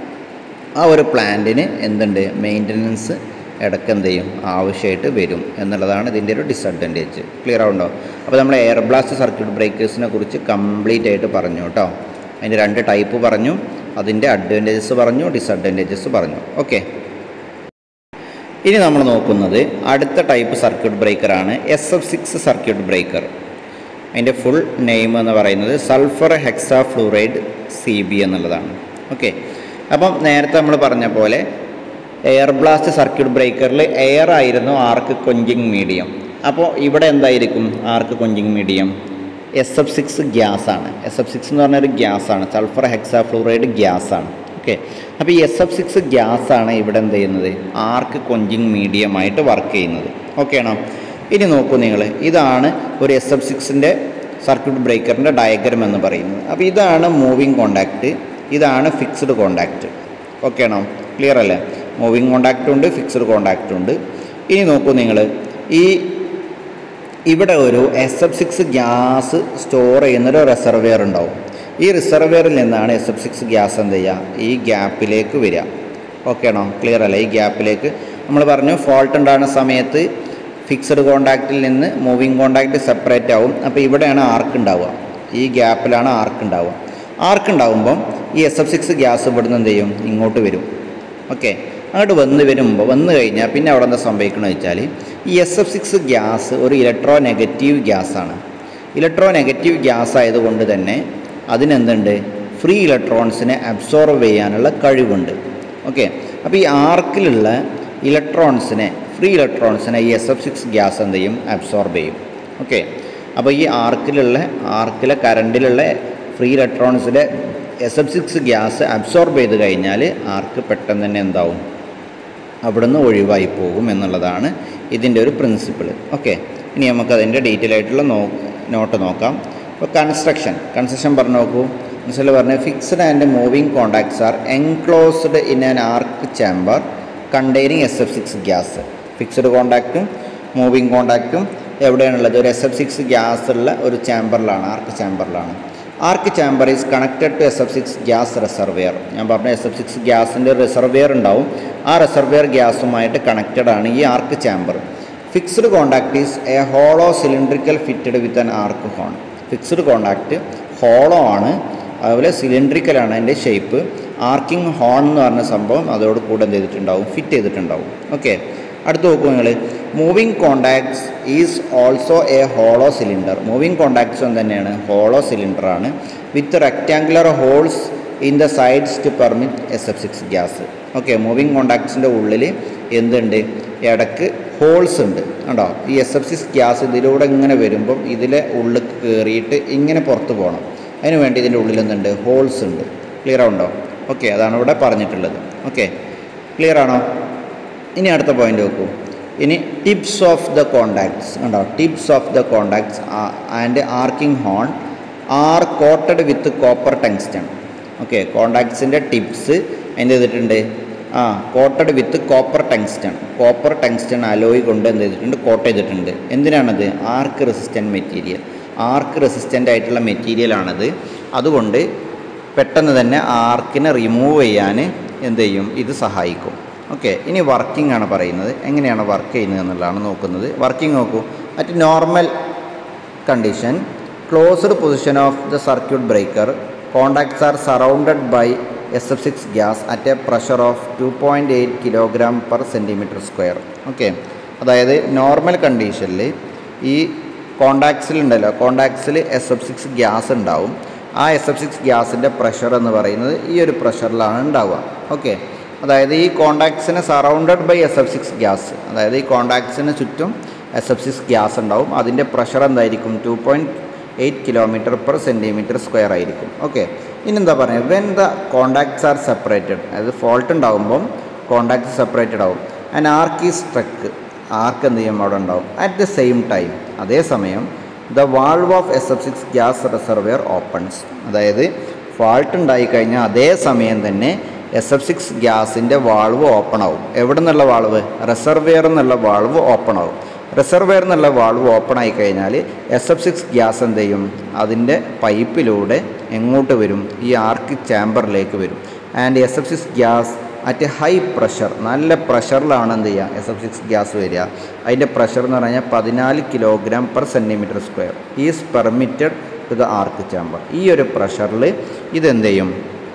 ആ ഒരു പ്ലാന്റിന് എന്തുണ്ട് മെയിൻ്റനൻസ് ഇടയ്ക്ക് എന്ത് ചെയ്യും ആവശ്യമായിട്ട് വരും എന്നുള്ളതാണ് ഇതിൻ്റെ ഒരു ഡിസഡ്വാൻറ്റേജ് ക്ലിയർ ആവുണ്ടോ അപ്പോൾ നമ്മൾ എയർ ബ്ലാസ്റ്റ് സർക്യൂട്ട് ബ്രേക്കേഴ്സിനെ കുറിച്ച് കംപ്ലീറ്റ് ആയിട്ട് പറഞ്ഞു കേട്ടോ അതിൻ്റെ രണ്ട് ടൈപ്പ് പറഞ്ഞു അതിൻ്റെ അഡ്വാൻറ്റേജസ് പറഞ്ഞു ഡിസഡ്വാൻറ്റേജസ് പറഞ്ഞു ഓക്കെ ഇനി നമ്മൾ നോക്കുന്നത് അടുത്ത ടൈപ്പ് സർക്യൂട്ട് ബ്രേക്കറാണ് S F six circuit breaker അതിൻ്റെ ഫുൾ നെയിം എന്ന് പറയുന്നത് sulphur hexafluoride C B എന്നുള്ളതാണ് ഓക്കെ അപ്പം നേരത്തെ നമ്മൾ പറഞ്ഞ പോലെ എയർ ബ്ലാസ്റ്റ് സർക്യൂട്ട് ബ്രേക്കറിൽ എയർ ആയിരുന്നു ആർക്ക് കൊഞ്ചിങ് മീഡിയം അപ്പോൾ ഇവിടെ എന്തായിരിക്കും arc quenching medium S F six gas ആണ് എസ് എഫ് സിക്സ് എന്ന് പറഞ്ഞൊരു ഗ്യാസ് ആണ് സൾഫർ ഹെക്സാ ഫ്ലൂറൈഡ് ഗ്യാസ് ആണ് ഓക്കെ അപ്പോൾ ഈ എസ് എഫ് സിക്സ് ഗ്യാസ് ആണ് ഇവിടെ എന്ത് ചെയ്യുന്നത് ആർക്ക് കൊഞ്ചിങ് മീഡിയമായിട്ട് വർക്ക് ചെയ്യുന്നത് ഓക്കെ ആണോ ഇനി നോക്കൂ നിങ്ങൾ ഇതാണ് ഒരു എസ് എഫ് സിക്സിൻ്റെ സർക്യൂട്ട് ബ്രേക്കറിൻ്റെ ഡയഗ്രം എന്ന് പറയുന്നത് അപ്പോൾ ഇതാണ് മൂവിങ് കോണ്ടാക്റ്റ് ഇതാണ് ഫിക്സ്ഡ് കോണ്ടാക്റ്റ് ഓക്കെ ആണോ ക്ലിയർ അല്ലേ മൂവിങ് കോണ്ടാക്റ്റ് ഉണ്ട് ഫിക്സ്ഡ് കോണ്ടാക്റ്റ് ഉണ്ട് ഇനി നോക്കൂ നിങ്ങൾ ഈ ഇവിടെ ഒരു S F six gas store ചെയ്യുന്നൊരു റിസർവെയർ ഉണ്ടാവും ഈ റിസർവെയറിൽ നിന്നാണ് എസ് എഫ് സിക്സ് ഗ്യാസ് എന്ത് ചെയ്യുക ഈ ഗ്യാപ്പിലേക്ക് വരിക ഓക്കെ ആണോ ക്ലിയർ അല്ലേ ഈ ഗ്യാപ്പിലേക്ക് നമ്മൾ പറഞ്ഞു ഫോൾട്ട് ഉണ്ടാകുന്ന സമയത്ത് ഫിക്സഡ് കോണ്ടാക്റ്റിൽ നിന്ന് മൂവിങ് കോണ്ടാക്റ്റ് സെപ്പറേറ്റ് ആവും അപ്പോൾ ഇവിടെയാണ് ആർക്ക് ഉണ്ടാവുക ഈ ഗ്യാപ്പിലാണ് ആർക്ക് ഉണ്ടാവുക ആർക്ക് ഉണ്ടാവുമ്പം ഈ എസ് എഫ് സിക്സ് ഗ്യാസ് ഇവിടുന്ന് എന്ത് ചെയ്യും ഇങ്ങോട്ട് വരും ഓക്കെ അങ്ങോട്ട് വന്ന് വരുമ്പോൾ വന്നു കഴിഞ്ഞാൽ പിന്നെ അവിടെ എന്താ സംഭവിക്കണമെന്ന് വെച്ചാൽ ഈ എസ് എഫ് സിക്സ് ഗ്യാസ് ഒരു ഇലക്ട്രോ നെഗറ്റീവ് ഗ്യാസാണ് ഇലക്ട്രോ നെഗറ്റീവ് ഗ്യാസ് ആയതുകൊണ്ട് തന്നെ അതിനെന്തുണ്ട് ഫ്രീ ഇലക്ട്രോൺസിനെ അബ്സോർവ് ചെയ്യാനുള്ള കഴിവുണ്ട് ഓക്കെ അപ്പോൾ ഈ ആർക്കിലുള്ള ഇലക്ട്രോൺസിനെ ഫ്രീ ഇലക്ട്രോൺസിനെ ഈ എസ് എഫ് സിക്സ് ഗ്യാസ് എന്ത് ചെയ്യും അബ്സോർബ് ചെയ്യും ഓക്കെ അപ്പോൾ ഈ ആർക്കിലുള്ള ആർക്കിലെ കറണ്ടിലുള്ള ഫ്രീ ഇലക്ട്രോൺസിലെ S F six gas absorb ചെയ്ത് കഴിഞ്ഞാൽ ആർക്ക് പെട്ടെന്ന് തന്നെ എന്താവും അവിടുന്ന് ഒഴിവായി പോകും എന്നുള്ളതാണ് ഇതിൻ്റെ ഒരു പ്രിൻസിപ്പിൾ ഓക്കെ ഇനി നമുക്കതിൻ്റെ ഡീറ്റെയിൽ ആയിട്ടുള്ള നോ നോട്ട് നോക്കാം ഇപ്പോൾ കൺസ്ട്രക്ഷൻ കൺസ്ട്രക്ഷൻ പറഞ്ഞു നോക്കൂ മിസ്സിൽ പറഞ്ഞ fixed and moving contacts are enclosed in an arc chamber containing S F six gas fixed കോണ്ടാക്റ്റും മൂവിങ് കോണ്ടാക്റ്റും എവിടെയാണുള്ളത് ഒരു എസ് എഫ് സിക്സ് ഗ്യാസ് ഉള്ള ഒരു ചാമ്പറിലാണ് ആർക്ക് ചാമ്പറിലാണ് arc chamber is connected to S F six gas reservoir ഞാൻ പറഞ്ഞ എസ് എഫ് സിക്സ് ഗ്യാസിൻ്റെ റിസർവെയർ ഉണ്ടാവും ആ റിസർവെയർ ഗ്യാസുമായിട്ട് കണക്റ്റഡ് ആണ് ഈ arc chamber fixed contact is a hollow cylindrical fitted with an arc horn fixed contact hollow ആണ് അതുപോലെ സിലിണ്ട്രിക്കലാണ് അതിൻ്റെ ഷേപ്പ് ആർക്കിംഗ് ഹോൺ എന്ന് പറഞ്ഞ സംഭവം അതോട് കൂടെ എന്ത് ചെയ്തിട്ടുണ്ടാവും ഫിറ്റ് ചെയ്തിട്ടുണ്ടാവും ഓക്കെ അടുത്ത് നോക്കൂ നിങ്ങൾ moving contacts is also a hollow cylinder moving കോണ്ടാക്ട്സും തന്നെയാണ് ഹോളോ സിലിണ്ടറാണ് with rectangular holes in the sides to permit S F six gas okay moving കോണ്ടാക്ട്സിൻ്റെ ഉള്ളിൽ എന്തുണ്ട് ഇടക്ക് ഹോൾസ് ഉണ്ട് കണ്ടോ ഈ എസ് എഫ് സിക്സ് ഗ്യാസ് ഇതിലൂടെ ഇങ്ങനെ വരുമ്പം ഇതിലെ ഉള്ളിൽ കയറിയിട്ട് ഇങ്ങനെ പുറത്ത് പോകണം അതിന് വേണ്ടി ഇതിൻ്റെ ഉള്ളിൽ എന്തുണ്ട് ഹോൾസ് ഉണ്ട് ക്ലിയർ ആവുണ്ടോ ഓക്കെ അതാണ് ഇവിടെ പറഞ്ഞിട്ടുള്ളത് ഓക്കെ ക്ലിയർ ആണോ ഇനി അടുത്ത പോയിന്റ് നോക്കൂ ഇനി ടിപ്സ് ഓഫ് ദ കോണ്ടാക്ട്സ് കണ്ടോ tips of the contacts and arcing horn are coated with copper tungsten okay കോണ്ടാക്ട്സിൻ്റെ ടിപ്സ് എന്ത് ചെയ്തിട്ടുണ്ട് ആ coated with copper tungsten copper tungsten alloy കൊണ്ട് എന്ത് ചെയ്തിട്ടുണ്ട് കോട്ട് ചെയ്തിട്ടുണ്ട് എന്തിനാണത് arc resistant material arc resistant ആയിട്ടുള്ള മെറ്റീരിയലാണത് അതുകൊണ്ട് പെട്ടെന്ന് തന്നെ ആർക്കിനെ റിമൂവ് ചെയ്യാൻ എന്ത് ചെയ്യും ഇത് സഹായിക്കും ഓക്കെ ഇനി വർക്കിംഗ് ആണ് പറയുന്നത് എങ്ങനെയാണ് വർക്ക് ചെയ്യുന്നത് എന്നുള്ളതാണ് നോക്കുന്നത് വർക്കിംഗ് നോക്കൂ at normal condition closed position of the circuit breaker contacts are surrounded by S F six gas at a pressure of two point eight kilogram per centimetre square okay അതായത് normal കണ്ടീഷനിൽ ഈ കോണ്ടാക്ട്സിലുണ്ടല്ലോ കോണ്ടാക്ട്സിൽ S F six gas ഉണ്ടാവും ആ S F six ഗ്യാസിൻ്റെ pressure എന്ന് പറയുന്നത് ഈ ഒരു പ്രഷറിലാണ് ഉണ്ടാവുക ഓക്കെ അതായത് ഈ കോണ്ടാക്ട്സിനെ surrounded by S F six gas അതായത് ഈ കോണ്ടാക്ട്സിന് ചുറ്റും എസ് എഫ് സിക്സ് ഗ്യാസ് ഉണ്ടാവും അതിൻ്റെ പ്രഷർ എന്തായിരിക്കും two point eight kilometre per centimetre square ആയിരിക്കും ഓക്കെ ഇനി എന്താ പറയുക when the contacts are separated അതായത് ഫോൾട്ട് ഉണ്ടാകുമ്പം കോണ്ടാക്ട്സ് സെപ്പറേറ്റഡ് ആവും ആൻഡ് ആർക്ക് ഈ സ്ട്രക്ക് ആർക്ക് എന്ത് ചെയ്യും അവിടെ ഉണ്ടാവും അറ്റ് ദ സെയിം ടൈം അതേസമയം the valve of S F six gas reservoir opens അതായത് ഫാൾട്ട് ഉണ്ടായിക്കഴിഞ്ഞാൽ അതേ സമയം തന്നെ എസ് എഫ് സിക്സ് ഗ്യാസിൻ്റെ വാൾവ് ഓപ്പൺ ആവും എവിടെ നിന്നുള്ള വാൾവ് റിസർവെയർ എന്നുള്ള വാൾവ് ഓപ്പൺ ആവും റിസർവെയർ എന്നുള്ള വാൾവ് ഓപ്പൺ ആയി കഴിഞ്ഞാൽ എസ് എഫ് സിക്സ് ഗ്യാസ് എന്ത് ചെയ്യും അതിൻ്റെ പൈപ്പിലൂടെ എങ്ങോട്ട് വരും ഈ ആർക്ക് ചാമ്പറിലേക്ക് വരും and S F six gas at high pressure നല്ല പ്രഷറിലാണ് എന്ത് ചെയ്യുക എസ് എഫ് സിക്സ് ഗ്യാസ് വരിക അതിൻ്റെ പ്രഷർ എന്ന് പറഞ്ഞാൽ പതിനാല് kilogram per centimetre square is permitted to the arc chamber ഈ ഒരു പ്രഷറിൽ ഇതെന്ത് ചെയ്യും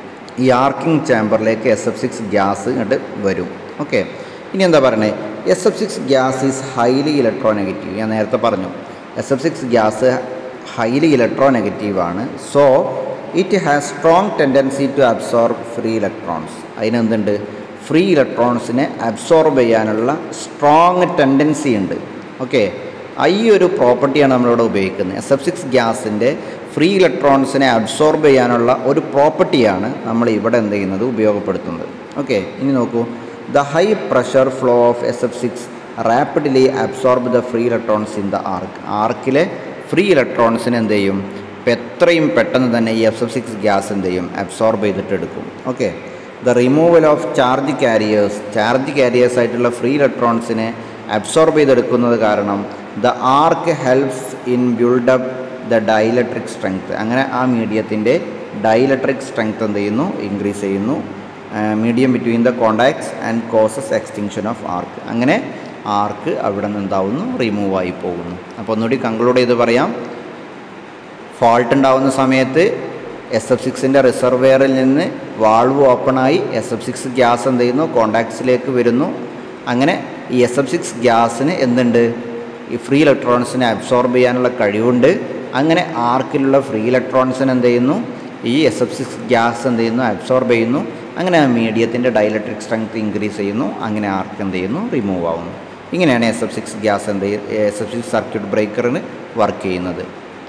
ഈ ആർക്കിംഗ് ചാമ്പറിലേക്ക് എസ് എഫ് സിക്സ് ഗ്യാസ് ഇങ്ങോട്ട് വരും ഓക്കെ ഇനി എന്താ പറയണേ S F six gas is highly electronegative ഞാൻ നേരത്തെ പറഞ്ഞു S F six gas highly electronegative ആണ് so it has strong tendency to absorb free electrons അതിനെന്തുണ്ട് ഫ്രീ ഇലക്ട്രോൺസിനെ അബ്സോർബ് ചെയ്യാനുള്ള സ്ട്രോങ് ടെൻഡൻസി ഉണ്ട് ഓക്കെ ഈ ഒരു പ്രോപ്പർട്ടിയാണ് നമ്മളിവിടെ ഉപയോഗിക്കുന്നത് എസ് എഫ് സിക്സ് ഗ്യാസിൻ്റെ ഫ്രീ ഇലക്ട്രോൺസിനെ അബ്സോർബ് ചെയ്യാനുള്ള ഒരു പ്രോപ്പർട്ടിയാണ് നമ്മൾ ഇവിടെ എന്ത് ചെയ്യുന്നത് ഉപയോഗപ്പെടുത്തുന്നത് ഓക്കെ ഇനി നോക്കൂ the high pressure flow of S F six rapidly absorb the free electrons in the arc ആർക്കിലെ ഫ്രീ ഇലക്ട്രോൺസിനെ എന്ത് ചെയ്യും ഇപ്പം എത്രയും പെട്ടെന്ന് തന്നെ ഈ എഫ് എഫ് സിക്സ് ഗ്യാസ് എന്ത് ചെയ്യും അബ്സോർബ് ചെയ്തിട്ട് എടുക്കും okay the removal of charge carriers charge carriers ആയിട്ടുള്ള ഫ്രീ ഇലക്ട്രോൺസിനെ അബ്സോർബ് ചെയ്തെടുക്കുന്നത് കാരണം the arc helps in build up the dielectric strength അങ്ങനെ ആ മീഡിയത്തിൻ്റെ ഡൈലക്ട്രിക് സ്ട്രെങ്ത് എന്ത് ചെയ്യുന്നു ഇൻക്രീസ് ചെയ്യുന്നു medium between the contacts and causes extinction of arc അങ്ങനെ ആർക്ക് അവിടെ നിന്ന് എന്താവുന്നു റിമൂവ് ആയി പോകുന്നു അപ്പോൾ ഒന്നുകൂടി കൺക്ലൂഡ് ചെയ്ത് പറയാം ഫാൾട്ട് ഉണ്ടാവുന്ന സമയത്ത് എസ് എഫ് സിക്സിൻ്റെ റിസർവെയറിൽ നിന്ന് വാൾവ് ഓപ്പണായി എസ് എഫ് സിക്സ് ഗ്യാസ് എന്ത് ചെയ്യുന്നു കോണ്ടാക്ട്സിലേക്ക് വരുന്നു അങ്ങനെ ഈ എസ് എഫ് സിക്സ് ഗ്യാസിന് എന്തുണ്ട് ഈ ഫ്രീ ഇലക്ട്രോൺസിനെ അബ്സോർബ് ചെയ്യാനുള്ള കഴിവുണ്ട് അങ്ങനെ ആർക്കിലുള്ള ഫ്രീ ഇലക്ട്രോൺസിന് എന്ത് ചെയ്യുന്നു ഈ എസ് എഫ് സിക്സ് ഗ്യാസ് എന്ത് ചെയ്യുന്നു അബ്സോർബ് ചെയ്യുന്നു അങ്ങനെ ആ മീഡിയത്തിൻ്റെ ഡൈലക്ട്രിക് സ്ട്രെങ്ത് ഇൻക്രീസ് ചെയ്യുന്നു അങ്ങനെ ആർക്ക് എന്ത് ചെയ്യുന്നു റിമൂവ് ആവുന്നു ഇങ്ങനെയാണ് എസ് എഫ് സിക്സ് ഗ്യാസ് എന്ത് എസ് എഫ് സിക്സ് സർക്യൂട്ട് ബ്രേക്കറിന് വർക്ക് ചെയ്യുന്നത്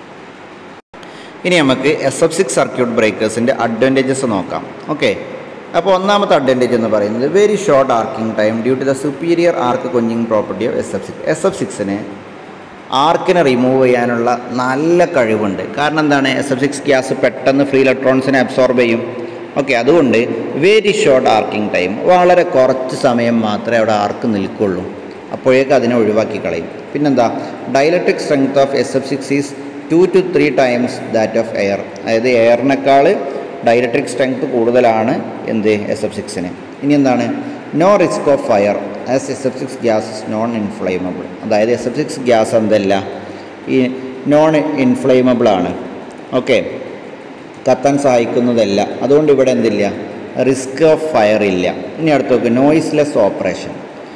ഇനി നമുക്ക് എസ് എഫ് സിക്സ് സർക്യൂട്ട് ബ്രേക്കേഴ്സിൻ്റെ അഡ്വാൻറ്റേജസ് നോക്കാം ഓക്കെ അപ്പോൾ ഒന്നാമത്തെ അഡ്വാൻറ്റേജ് എന്ന് പറയുന്നത് very short arcing time due to the superior arc quenching property of S F six S F സിക്സിന് ആർക്കിനെ റിമൂവ് ചെയ്യാനുള്ള നല്ല കഴിവുണ്ട് കാരണം എന്താണ് എസ് എഫ് സിക്സ് ഗ്യാസ് പെട്ടെന്ന് ഫ്രീ ഇലക്ട്രോൺസിനെ അബ്സോർബ് ചെയ്യും ഓക്കെ അതുകൊണ്ട് വെരി ഷോർട്ട് ആർക്കിംഗ് ടൈം വളരെ കുറച്ച് സമയം മാത്രമേ അവിടെ ആർക്ക് നിൽക്കുള്ളൂ അപ്പോഴേക്ക് അതിനെ ഒഴിവാക്കി കളയും പിന്നെന്താ dielectric strength of S F six is two two three times that of air അതായത് എയറിനേക്കാൾ ഡൈലക്ട്രിക് സ്ട്രെങ്ത് കൂടുതലാണ് എന്ത് എസ് എഫ് സിക്സിന് ഇനി എന്താണ് no risk of fire as S F six gas is non inflammable അതായത് എസ് എഫ് സിക്സ് ഗ്യാസ് എന്തല്ല ഈ നോൺ ഇൻഫ്ലൈമബിൾ ആണ് ഓക്കെ കത്താൻ സഹായിക്കുന്നതല്ല അതുകൊണ്ട് ഇവിടെ എന്തില്ല റിസ്ക് ഓഫ് ഫയർ ഇല്ല ഇനി അടുത്ത് നോക്ക് നോയിസ്ലെസ് ഓപ്പറേഷൻ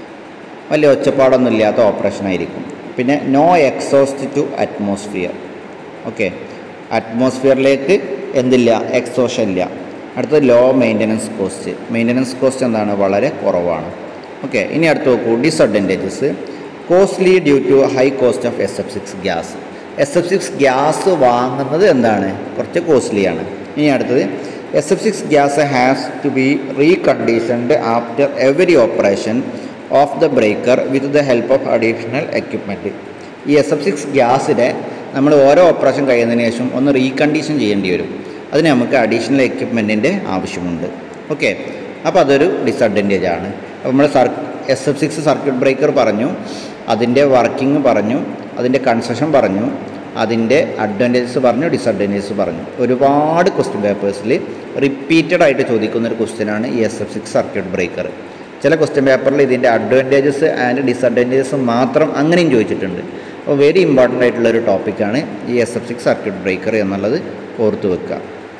വലിയ ഒച്ചപ്പാടൊന്നും ഇല്ലാത്ത ഓപ്പറേഷൻ ആയിരിക്കും പിന്നെ no exhaust to atmosphere okay അറ്റ്മോസ്ഫിയറിലേക്ക് എന്തില്ല എക്സോഷൻ ഇല്ല അടുത്തത് low maintenance cost maintenance cost എന്താണ് വളരെ കുറവാണ് ഓക്കെ ഇനി അടുത്ത് നോക്കൂ disadvantages costly due to high cost of S F six gas S F six gas വാങ്ങുന്നത് എന്താണ് കുറച്ച് കോസ്റ്റ്ലിയാണ് ഇനി അടുത്തത് S F six gas has to be reconditioned after every operation of the breaker with the help of additional equipment ഈ S F six ഗ്യാസിനെ നമ്മൾ ഓരോ ഓപ്പറേഷൻ കഴിയുന്നതിന് ശേഷം ഒന്ന് റീകണ്ടീഷൻ ചെയ്യേണ്ടി വരും അതിന് നമുക്ക് അഡീഷണൽ എക്യുപ്മെൻറ്റിൻ്റെ ആവശ്യമുണ്ട് ഓക്കെ അപ്പോൾ അതൊരു ഡിസഡ്വാൻറ്റേജ് ആണ് അപ്പോൾ നമ്മൾ sir S F six circuit breaker പറഞ്ഞു അതിൻ്റെ വർക്കിംഗ് പറഞ്ഞു അതിൻ്റെ കൺസെഷൻ പറഞ്ഞു അതിൻ്റെ അഡ്വാൻറ്റേജസ് പറഞ്ഞു ഡിസഡ്വാൻറ്റേജസ് പറഞ്ഞു ഒരുപാട് ക്വസ്റ്റ്യൻ പേപ്പേഴ്സിൽ റിപ്പീറ്റഡ് ആയിട്ട് ചോദിക്കുന്ന ഒരു ക്വസ്റ്റ്യനാണ് ഈ S F six circuit breaker ചില ക്വസ്റ്റ്യൻ പേപ്പറിൽ ഇതിൻ്റെ അഡ്വാൻറ്റേജസ് ആൻഡ് ഡിസഡ്വാൻറ്റേജസ് മാത്രം അങ്ങനെയും ചോദിച്ചിട്ടുണ്ട് അപ്പോൾ വെരി ഇമ്പോർട്ടൻ്റ് ആയിട്ടുള്ള ഒരു ടോപ്പിക്കാണ് ഈ S F six circuit breaker എന്നുള്ളത് ഓർത്ത് വെക്കുക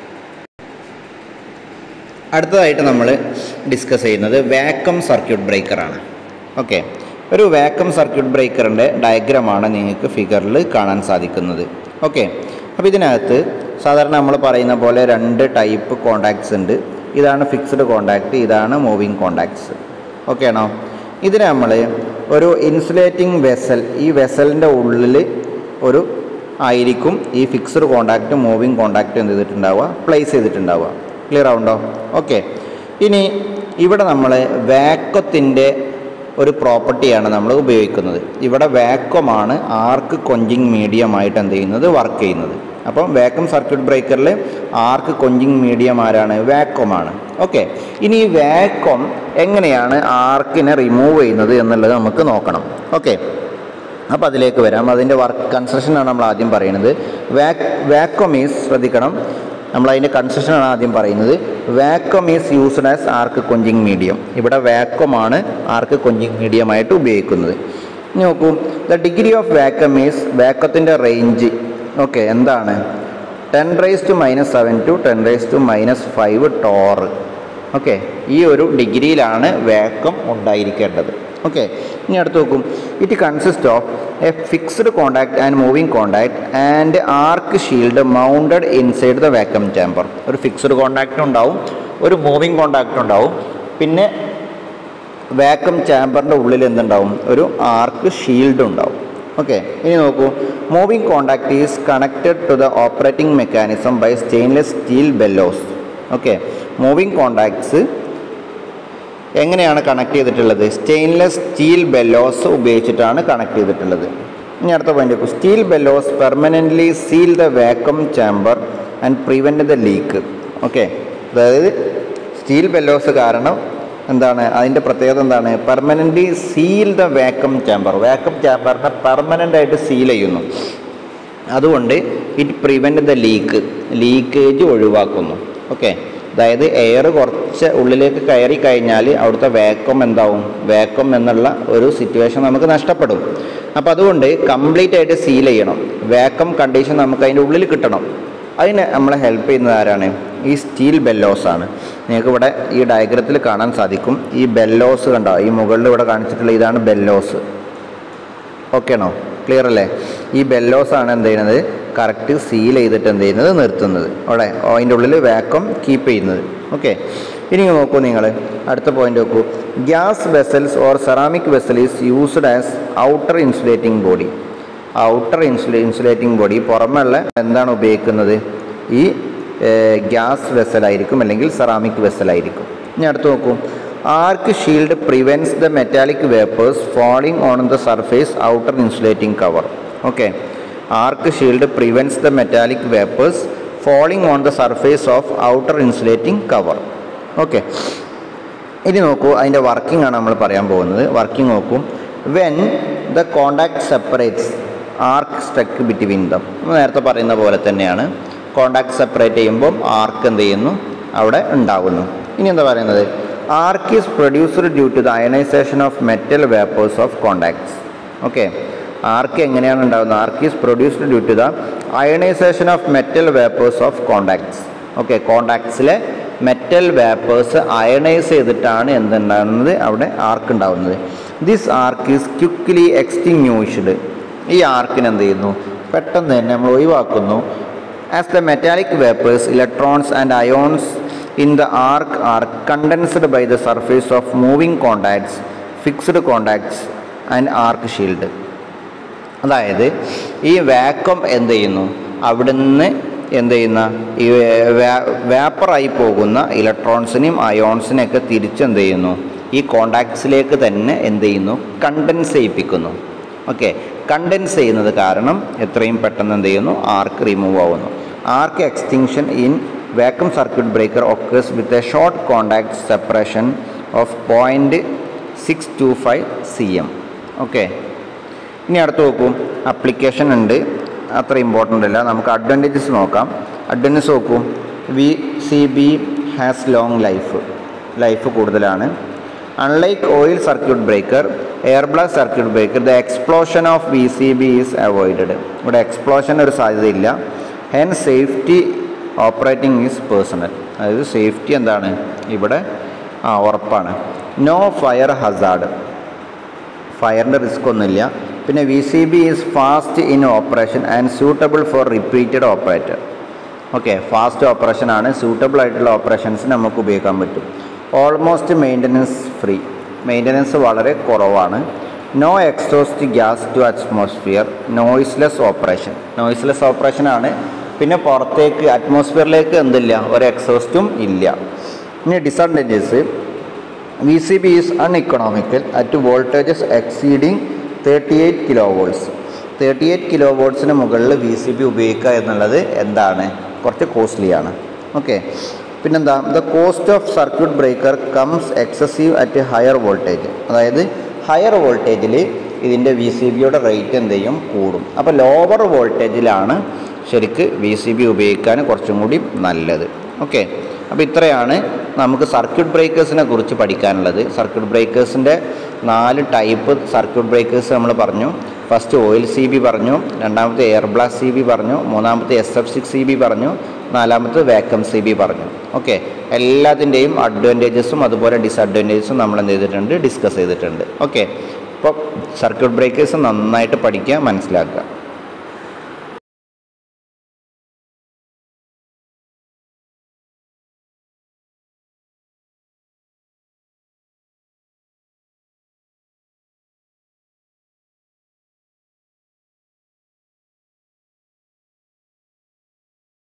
അടുത്തതായിട്ട് നമ്മൾ ഡിസ്കസ് ചെയ്യുന്നത് വാക്കം സർക്യൂട്ട് ബ്രേക്കറാണ് ഓക്കെ ഒരു വാക്കം സർക്യൂട്ട് ബ്രേക്കറിൻ്റെ ഡയഗ്രമാണ് നിങ്ങൾക്ക് ഫിഗറിൽ കാണാൻ സാധിക്കുന്നത് ഓക്കെ അപ്പോൾ ഇതിനകത്ത് സാധാരണ നമ്മൾ പറയുന്ന പോലെ രണ്ട് ടൈപ്പ് കോണ്ടാക്ട്സ് ഉണ്ട് ഇതാണ് ഫിക്സ്ഡ് കോണ്ടാക്റ്റ് ഇതാണ് മൂവിങ് കോണ്ടാക്ട്സ് ഓക്കെ ആണോ ഇതിന് നമ്മൾ ഒരു ഇൻസുലേറ്റിംഗ് വെസൽ ഈ വെസലിൻ്റെ ഉള്ളിൽ ഒരു ആയിരിക്കും ഈ ഫിക്സ്ഡ് കോണ്ടാക്റ്റ് മൂവിങ് കോണ്ടാക്റ്റ് എന്ത് ചെയ്തിട്ടുണ്ടാവുക പ്ലേസ് ചെയ്തിട്ടുണ്ടാവുക ക്ലിയർ ആവുണ്ടോ ഓക്കെ ഇനി ഇവിടെ നമ്മൾ വാക്വത്തിൻ്റെ ഒരു പ്രോപ്പർട്ടിയാണ് നമ്മൾ ഉപയോഗിക്കുന്നത് ഇവിടെ വാക്വമാണ് ആർക്ക് കൊഞ്ചിങ് മീഡിയമായിട്ട് എന്ത് ചെയ്യുന്നത് വർക്ക് ചെയ്യുന്നത് അപ്പം വാക്വം സർക്യൂട്ട് ബ്രേക്കറിൽ ആർക്ക് കൊഞ്ചിങ് മീഡിയം ആരാണ് വാക്വമാണ് ഓക്കെ ഇനി ഈ വാക്വം എങ്ങനെയാണ് ആർക്കിനെ റിമൂവ് ചെയ്യുന്നത് എന്നുള്ളത് നമുക്ക് നോക്കണം ഓക്കെ അപ്പോൾ അതിലേക്ക് വരാം അതിൻ്റെ വർക്ക് കൺസ്ട്രക്ഷനാണ് നമ്മൾ ആദ്യം പറയുന്നത് വാക് വാക്വം ഈസ് ശ്രദ്ധിക്കണം നമ്മൾ അതിൻ്റെ കൺസ്ട്രക്ഷനാണ് ആദ്യം പറയുന്നത് vacuum is used as arc quenching medium ഇവിടെ വാക്വമാണ് ആർക്ക് കൊഞ്ചിങ് മീഡിയമായിട്ട് ഉപയോഗിക്കുന്നത് ഇനി നോക്കൂ the degree of vacuum is വാക്വത്തിൻ്റെ റേഞ്ച് ഓക്കെ എന്താണ് ten raise to minus seven to ten raise to minus five torr okay ഈ ഒരു ഡിഗ്രിയിലാണ് വാക്വം ഉണ്ടായിരിക്കേണ്ടത് ഓക്കെ ഇനി അടുത്ത് നോക്കും it consist of a fixed contact and moving contact and arc shield mounted inside the vacuum chamber ഒരു fixed contact ഉണ്ടാവും ഒരു മൂവിങ് കോണ്ടാക്ട് ഉണ്ടാവും പിന്നെ വാക്വം ചാമ്പറിൻ്റെ ഉള്ളിൽ എന്തുണ്ടാവും ഒരു ആർക്ക് ഷീൽഡ് ഉണ്ടാവും ഓക്കെ ഇനി നോക്കൂ moving contact is connected to the operating mechanism by stainless steel bellows okay moving contacts എങ്ങനെയാണ് കണക്ട് ചെയ്തിട്ടുള്ളത് സ്റ്റെയിൻലെസ് സ്റ്റീൽ ബെല്ലോസ് ഉപയോഗിച്ചിട്ടാണ് കണക്ട് ചെയ്തിട്ടുള്ളത് ഇനി അടുത്ത പോയിന്റ് നോക്കൂ steel bellows permanently seal the vacuum chamber and prevent the leak okay അതായത് steel bellows കാരണം എന്താണ് അതിൻ്റെ പ്രത്യേകത എന്താണ് permanently seal the vacuum chamber vacuum ചാമ്പറിനെ പെർമനൻ്റ് ആയിട്ട് സീൽ ചെയ്യുന്നു അതുകൊണ്ട് it prevent the leak leakage ഒഴിവാക്കുന്നു ഓക്കെ അതായത് എയർ കുറച്ച് ഉള്ളിലേക്ക് കയറി കഴിഞ്ഞാൽ അവിടുത്തെ വേക്കം എന്താവും വേക്കം എന്നുള്ള ഒരു സിറ്റുവേഷൻ നമുക്ക് നഷ്ടപ്പെടും അപ്പോൾ അതുകൊണ്ട് കംപ്ലീറ്റ് ആയിട്ട് സീൽ ചെയ്യണം വേക്കം കണ്ടീഷൻ നമുക്ക് അതിൻ്റെ ഉള്ളിൽ കിട്ടണം അതിന് നമ്മളെ ഹെൽപ്പ് ചെയ്യുന്നത് ആരാണ് ഈ സ്റ്റീൽ ബെല്ലോസ് ആണ് നിങ്ങൾക്ക് ഇവിടെ ഈ ഡയഗ്രത്തിൽ കാണാൻ സാധിക്കും ഈ ബെല്ലോസ് കണ്ടോ ഈ മുകളിൽ ഇവിടെ കാണിച്ചിട്ടുള്ള ഇതാണ് ബെല്ലോസ് ഓക്കെ ആണോ ക്ലിയർ അല്ലേ ഈ ബെല്ലോസ് ആണ് എന്ത് ചെയ്യുന്നത് കറക്റ്റ് സീൽ ചെയ്തിട്ട് എന്ത് ചെയ്യുന്നത് നിർത്തുന്നത് അവിടെ അതിൻ്റെ ഉള്ളിൽ വാക്വം കീപ്പ് ചെയ്യുന്നത് ഓക്കെ ഇനി നോക്കൂ നിങ്ങൾ അടുത്ത പോയിന്റ് നോക്കൂ gas vessels or ceramic vessel is used as outer insulating body outer insulate insulating body പുറമെയുള്ള എന്താണ് ഉപയോഗിക്കുന്നത് ഈ ഗ്യാസ് വെസലായിരിക്കും അല്ലെങ്കിൽ സെറാമിക് വെസലായിരിക്കും ഇനി അടുത്ത് നോക്കൂ arc shield prevents the metallic vapours falling on the surface outer insulating cover okay arc shield prevents the metallic vapours falling on the surface of outer insulating cover okay ഇനി നോക്കൂ അതിൻ്റെ working ആണ് നമ്മൾ പറയാൻ പോകുന്നത് വർക്കിംഗ് നോക്കൂ when the contact separates arc struck between them നമ്മൾ നേരത്തെ പറയുന്ന പോലെ തന്നെയാണ് കോണ്ടാക്ട് സെപ്പറേറ്റ് ചെയ്യുമ്പോൾ ആർക്ക് എന്ത് ചെയ്യുന്നു അവിടെ ഉണ്ടാകുന്നു ഇനി എന്താ പറയുന്നത് arc is produced due to the ionisation of metal vapours of contacts okay arc എങ്ങനെയാണ് ഉണ്ടാകുന്നത് arc is produced due to the ionisation of metal vapours of contacts okay കോണ്ടാക്ട്സിലെ മെറ്റൽ വേപ്പേഴ്സ് അയണൈസ് ചെയ്തിട്ടാണ് എന്തുണ്ടാകുന്നത് അവിടെ ആർക്ക് ഉണ്ടാകുന്നത് this arc is quickly extinguished ഈ ആർക്കിന് എന്ത് ചെയ്യുന്നു പെട്ടെന്ന് തന്നെ നമ്മൾ ഒഴിവാക്കുന്നു as the metallic vapours electrons and ions in the arc are condensed by the surface of moving contacts fixed contacts and arc shield അതായത് ഈ വാക്വം എന്ത് ചെയ്യുന്നു അവിടുന്ന് എന്ത് ചെയ്യുന്ന ഈ വേപ്പറായി പോകുന്ന ഇലക്ട്രോൺസിനെയും അയോൺസിനെയൊക്കെ തിരിച്ചെന്ത് ചെയ്യുന്നു ഈ കോണ്ടാക്ട്സിലേക്ക് തന്നെ എന്ത് ചെയ്യുന്നു കണ്ടൻസ് ചെയ്യിപ്പിക്കുന്നു ഓക്കെ കണ്ടൻസ് ചെയ്യുന്നത് കാരണം എത്രയും പെട്ടെന്ന് എന്ത് ചെയ്യുന്നു ആർക്ക് റിമൂവ് ആവുന്നു arc extinction in vacuum circuit breaker occurs with a short contact separation of point six two five C M okay ഇനി അടുത്ത് നോക്കൂ അപ്ലിക്കേഷൻ ഉണ്ട് അത്ര ഇമ്പോർട്ടൻ്റ് അല്ല നമുക്ക് അഡ്വാൻറ്റേജസ് നോക്കാം അഡ്വാൻറ്റേജ് നോക്കൂ V C B has long life life കൂടുതലാണ് unlike oil circuit breaker air blast circuit breaker the explosion of V C B is avoided ഇവിടെ എക്സ്പ്ലോഷൻ ഒരു സാധ്യതയില്ല hence safety operating is personal അതായത് safety എന്താണ് ഇവിടെ ആ ഉറപ്പാണ് നോ ഫയർ ഹസാർഡ് ഫയറിൻ്റെ റിസ്ക് ഒന്നുമില്ല പിന്നെ V C B is fast in operation and suitable for repeated operator okay fast operation ആണ് സൂട്ടബിൾ ആയിട്ടുള്ള ഓപ്പറേഷൻസ് നമുക്ക് ഉപയോഗിക്കാൻ പറ്റും ഓൾമോസ്റ്റ് മെയിൻ്റനൻസ് ഫ്രീ മെയിൻ്റനൻസ് വളരെ കുറവാണ് no exhaust gas to atmosphere noiseless operation noiseless operation ആണ് പിന്നെ പുറത്തേക്ക് അറ്റ്മോസ്ഫിയറിലേക്ക് എന്തില്ല ഒരു എക്സോസ്റ്റും ഇല്ല ഇനി disadvantages V C B is uneconomical at voltages exceeding thirty eight kilo volts thirty eight kilo വോൾട്ട്സിന് മുകളിൽ വി സി ബി ഉപയോഗിക്കുക എന്നുള്ളത് എന്താണ് കുറച്ച് കോസ്റ്റ്ലിയാണ് ഓക്കെ പിന്നെന്താ the cost of circuit breaker comes excessive at higher voltage അതായത് ഹയർ വോൾട്ടേജിൽ ഇതിൻ്റെ വി സി ബിയുടെ റേറ്റ് എന്ത് ചെയ്യും കൂടും അപ്പോൾ ലോവർ വോൾട്ടേജിലാണ് ശരിക്ക് വി സി ബി ഉപയോഗിക്കാൻ കുറച്ചും കൂടി നല്ലത് ഓക്കെ അപ്പോൾ ഇത്രയാണ് നമുക്ക് സർക്യൂട്ട് ബ്രേക്കേഴ്സിനെ കുറിച്ച് പഠിക്കാനുള്ളത് സർക്യൂട്ട് ബ്രേക്കേഴ്സിൻ്റെ നാല് ടൈപ്പ് സർക്യൂട്ട് ബ്രേക്കേഴ്സ് നമ്മൾ പറഞ്ഞു ഫസ്റ്റ് ഓയിൽ സി ബി പറഞ്ഞു രണ്ടാമത്തെ എയർ ബ്ലാസ്റ്റ് സി ബി പറഞ്ഞു മൂന്നാമത്തെ S F six C B പറഞ്ഞു നാലാമത്തെ വാക്കം സി ബി പറഞ്ഞു ഓക്കെ എല്ലാത്തിൻ്റെയും അഡ്വാൻറ്റേജസും അതുപോലെ ഡിസഡ്വാൻറ്റേജസും നമ്മൾ എന്ത് ചെയ്തിട്ടുണ്ട് ഡിസ്കസ് ചെയ്തിട്ടുണ്ട് ഓക്കെ അപ്പോൾ സർക്യൂട്ട് ബ്രേക്കേഴ്സ് നന്നായിട്ട് പഠിക്കുക മനസ്സിലാക്കുക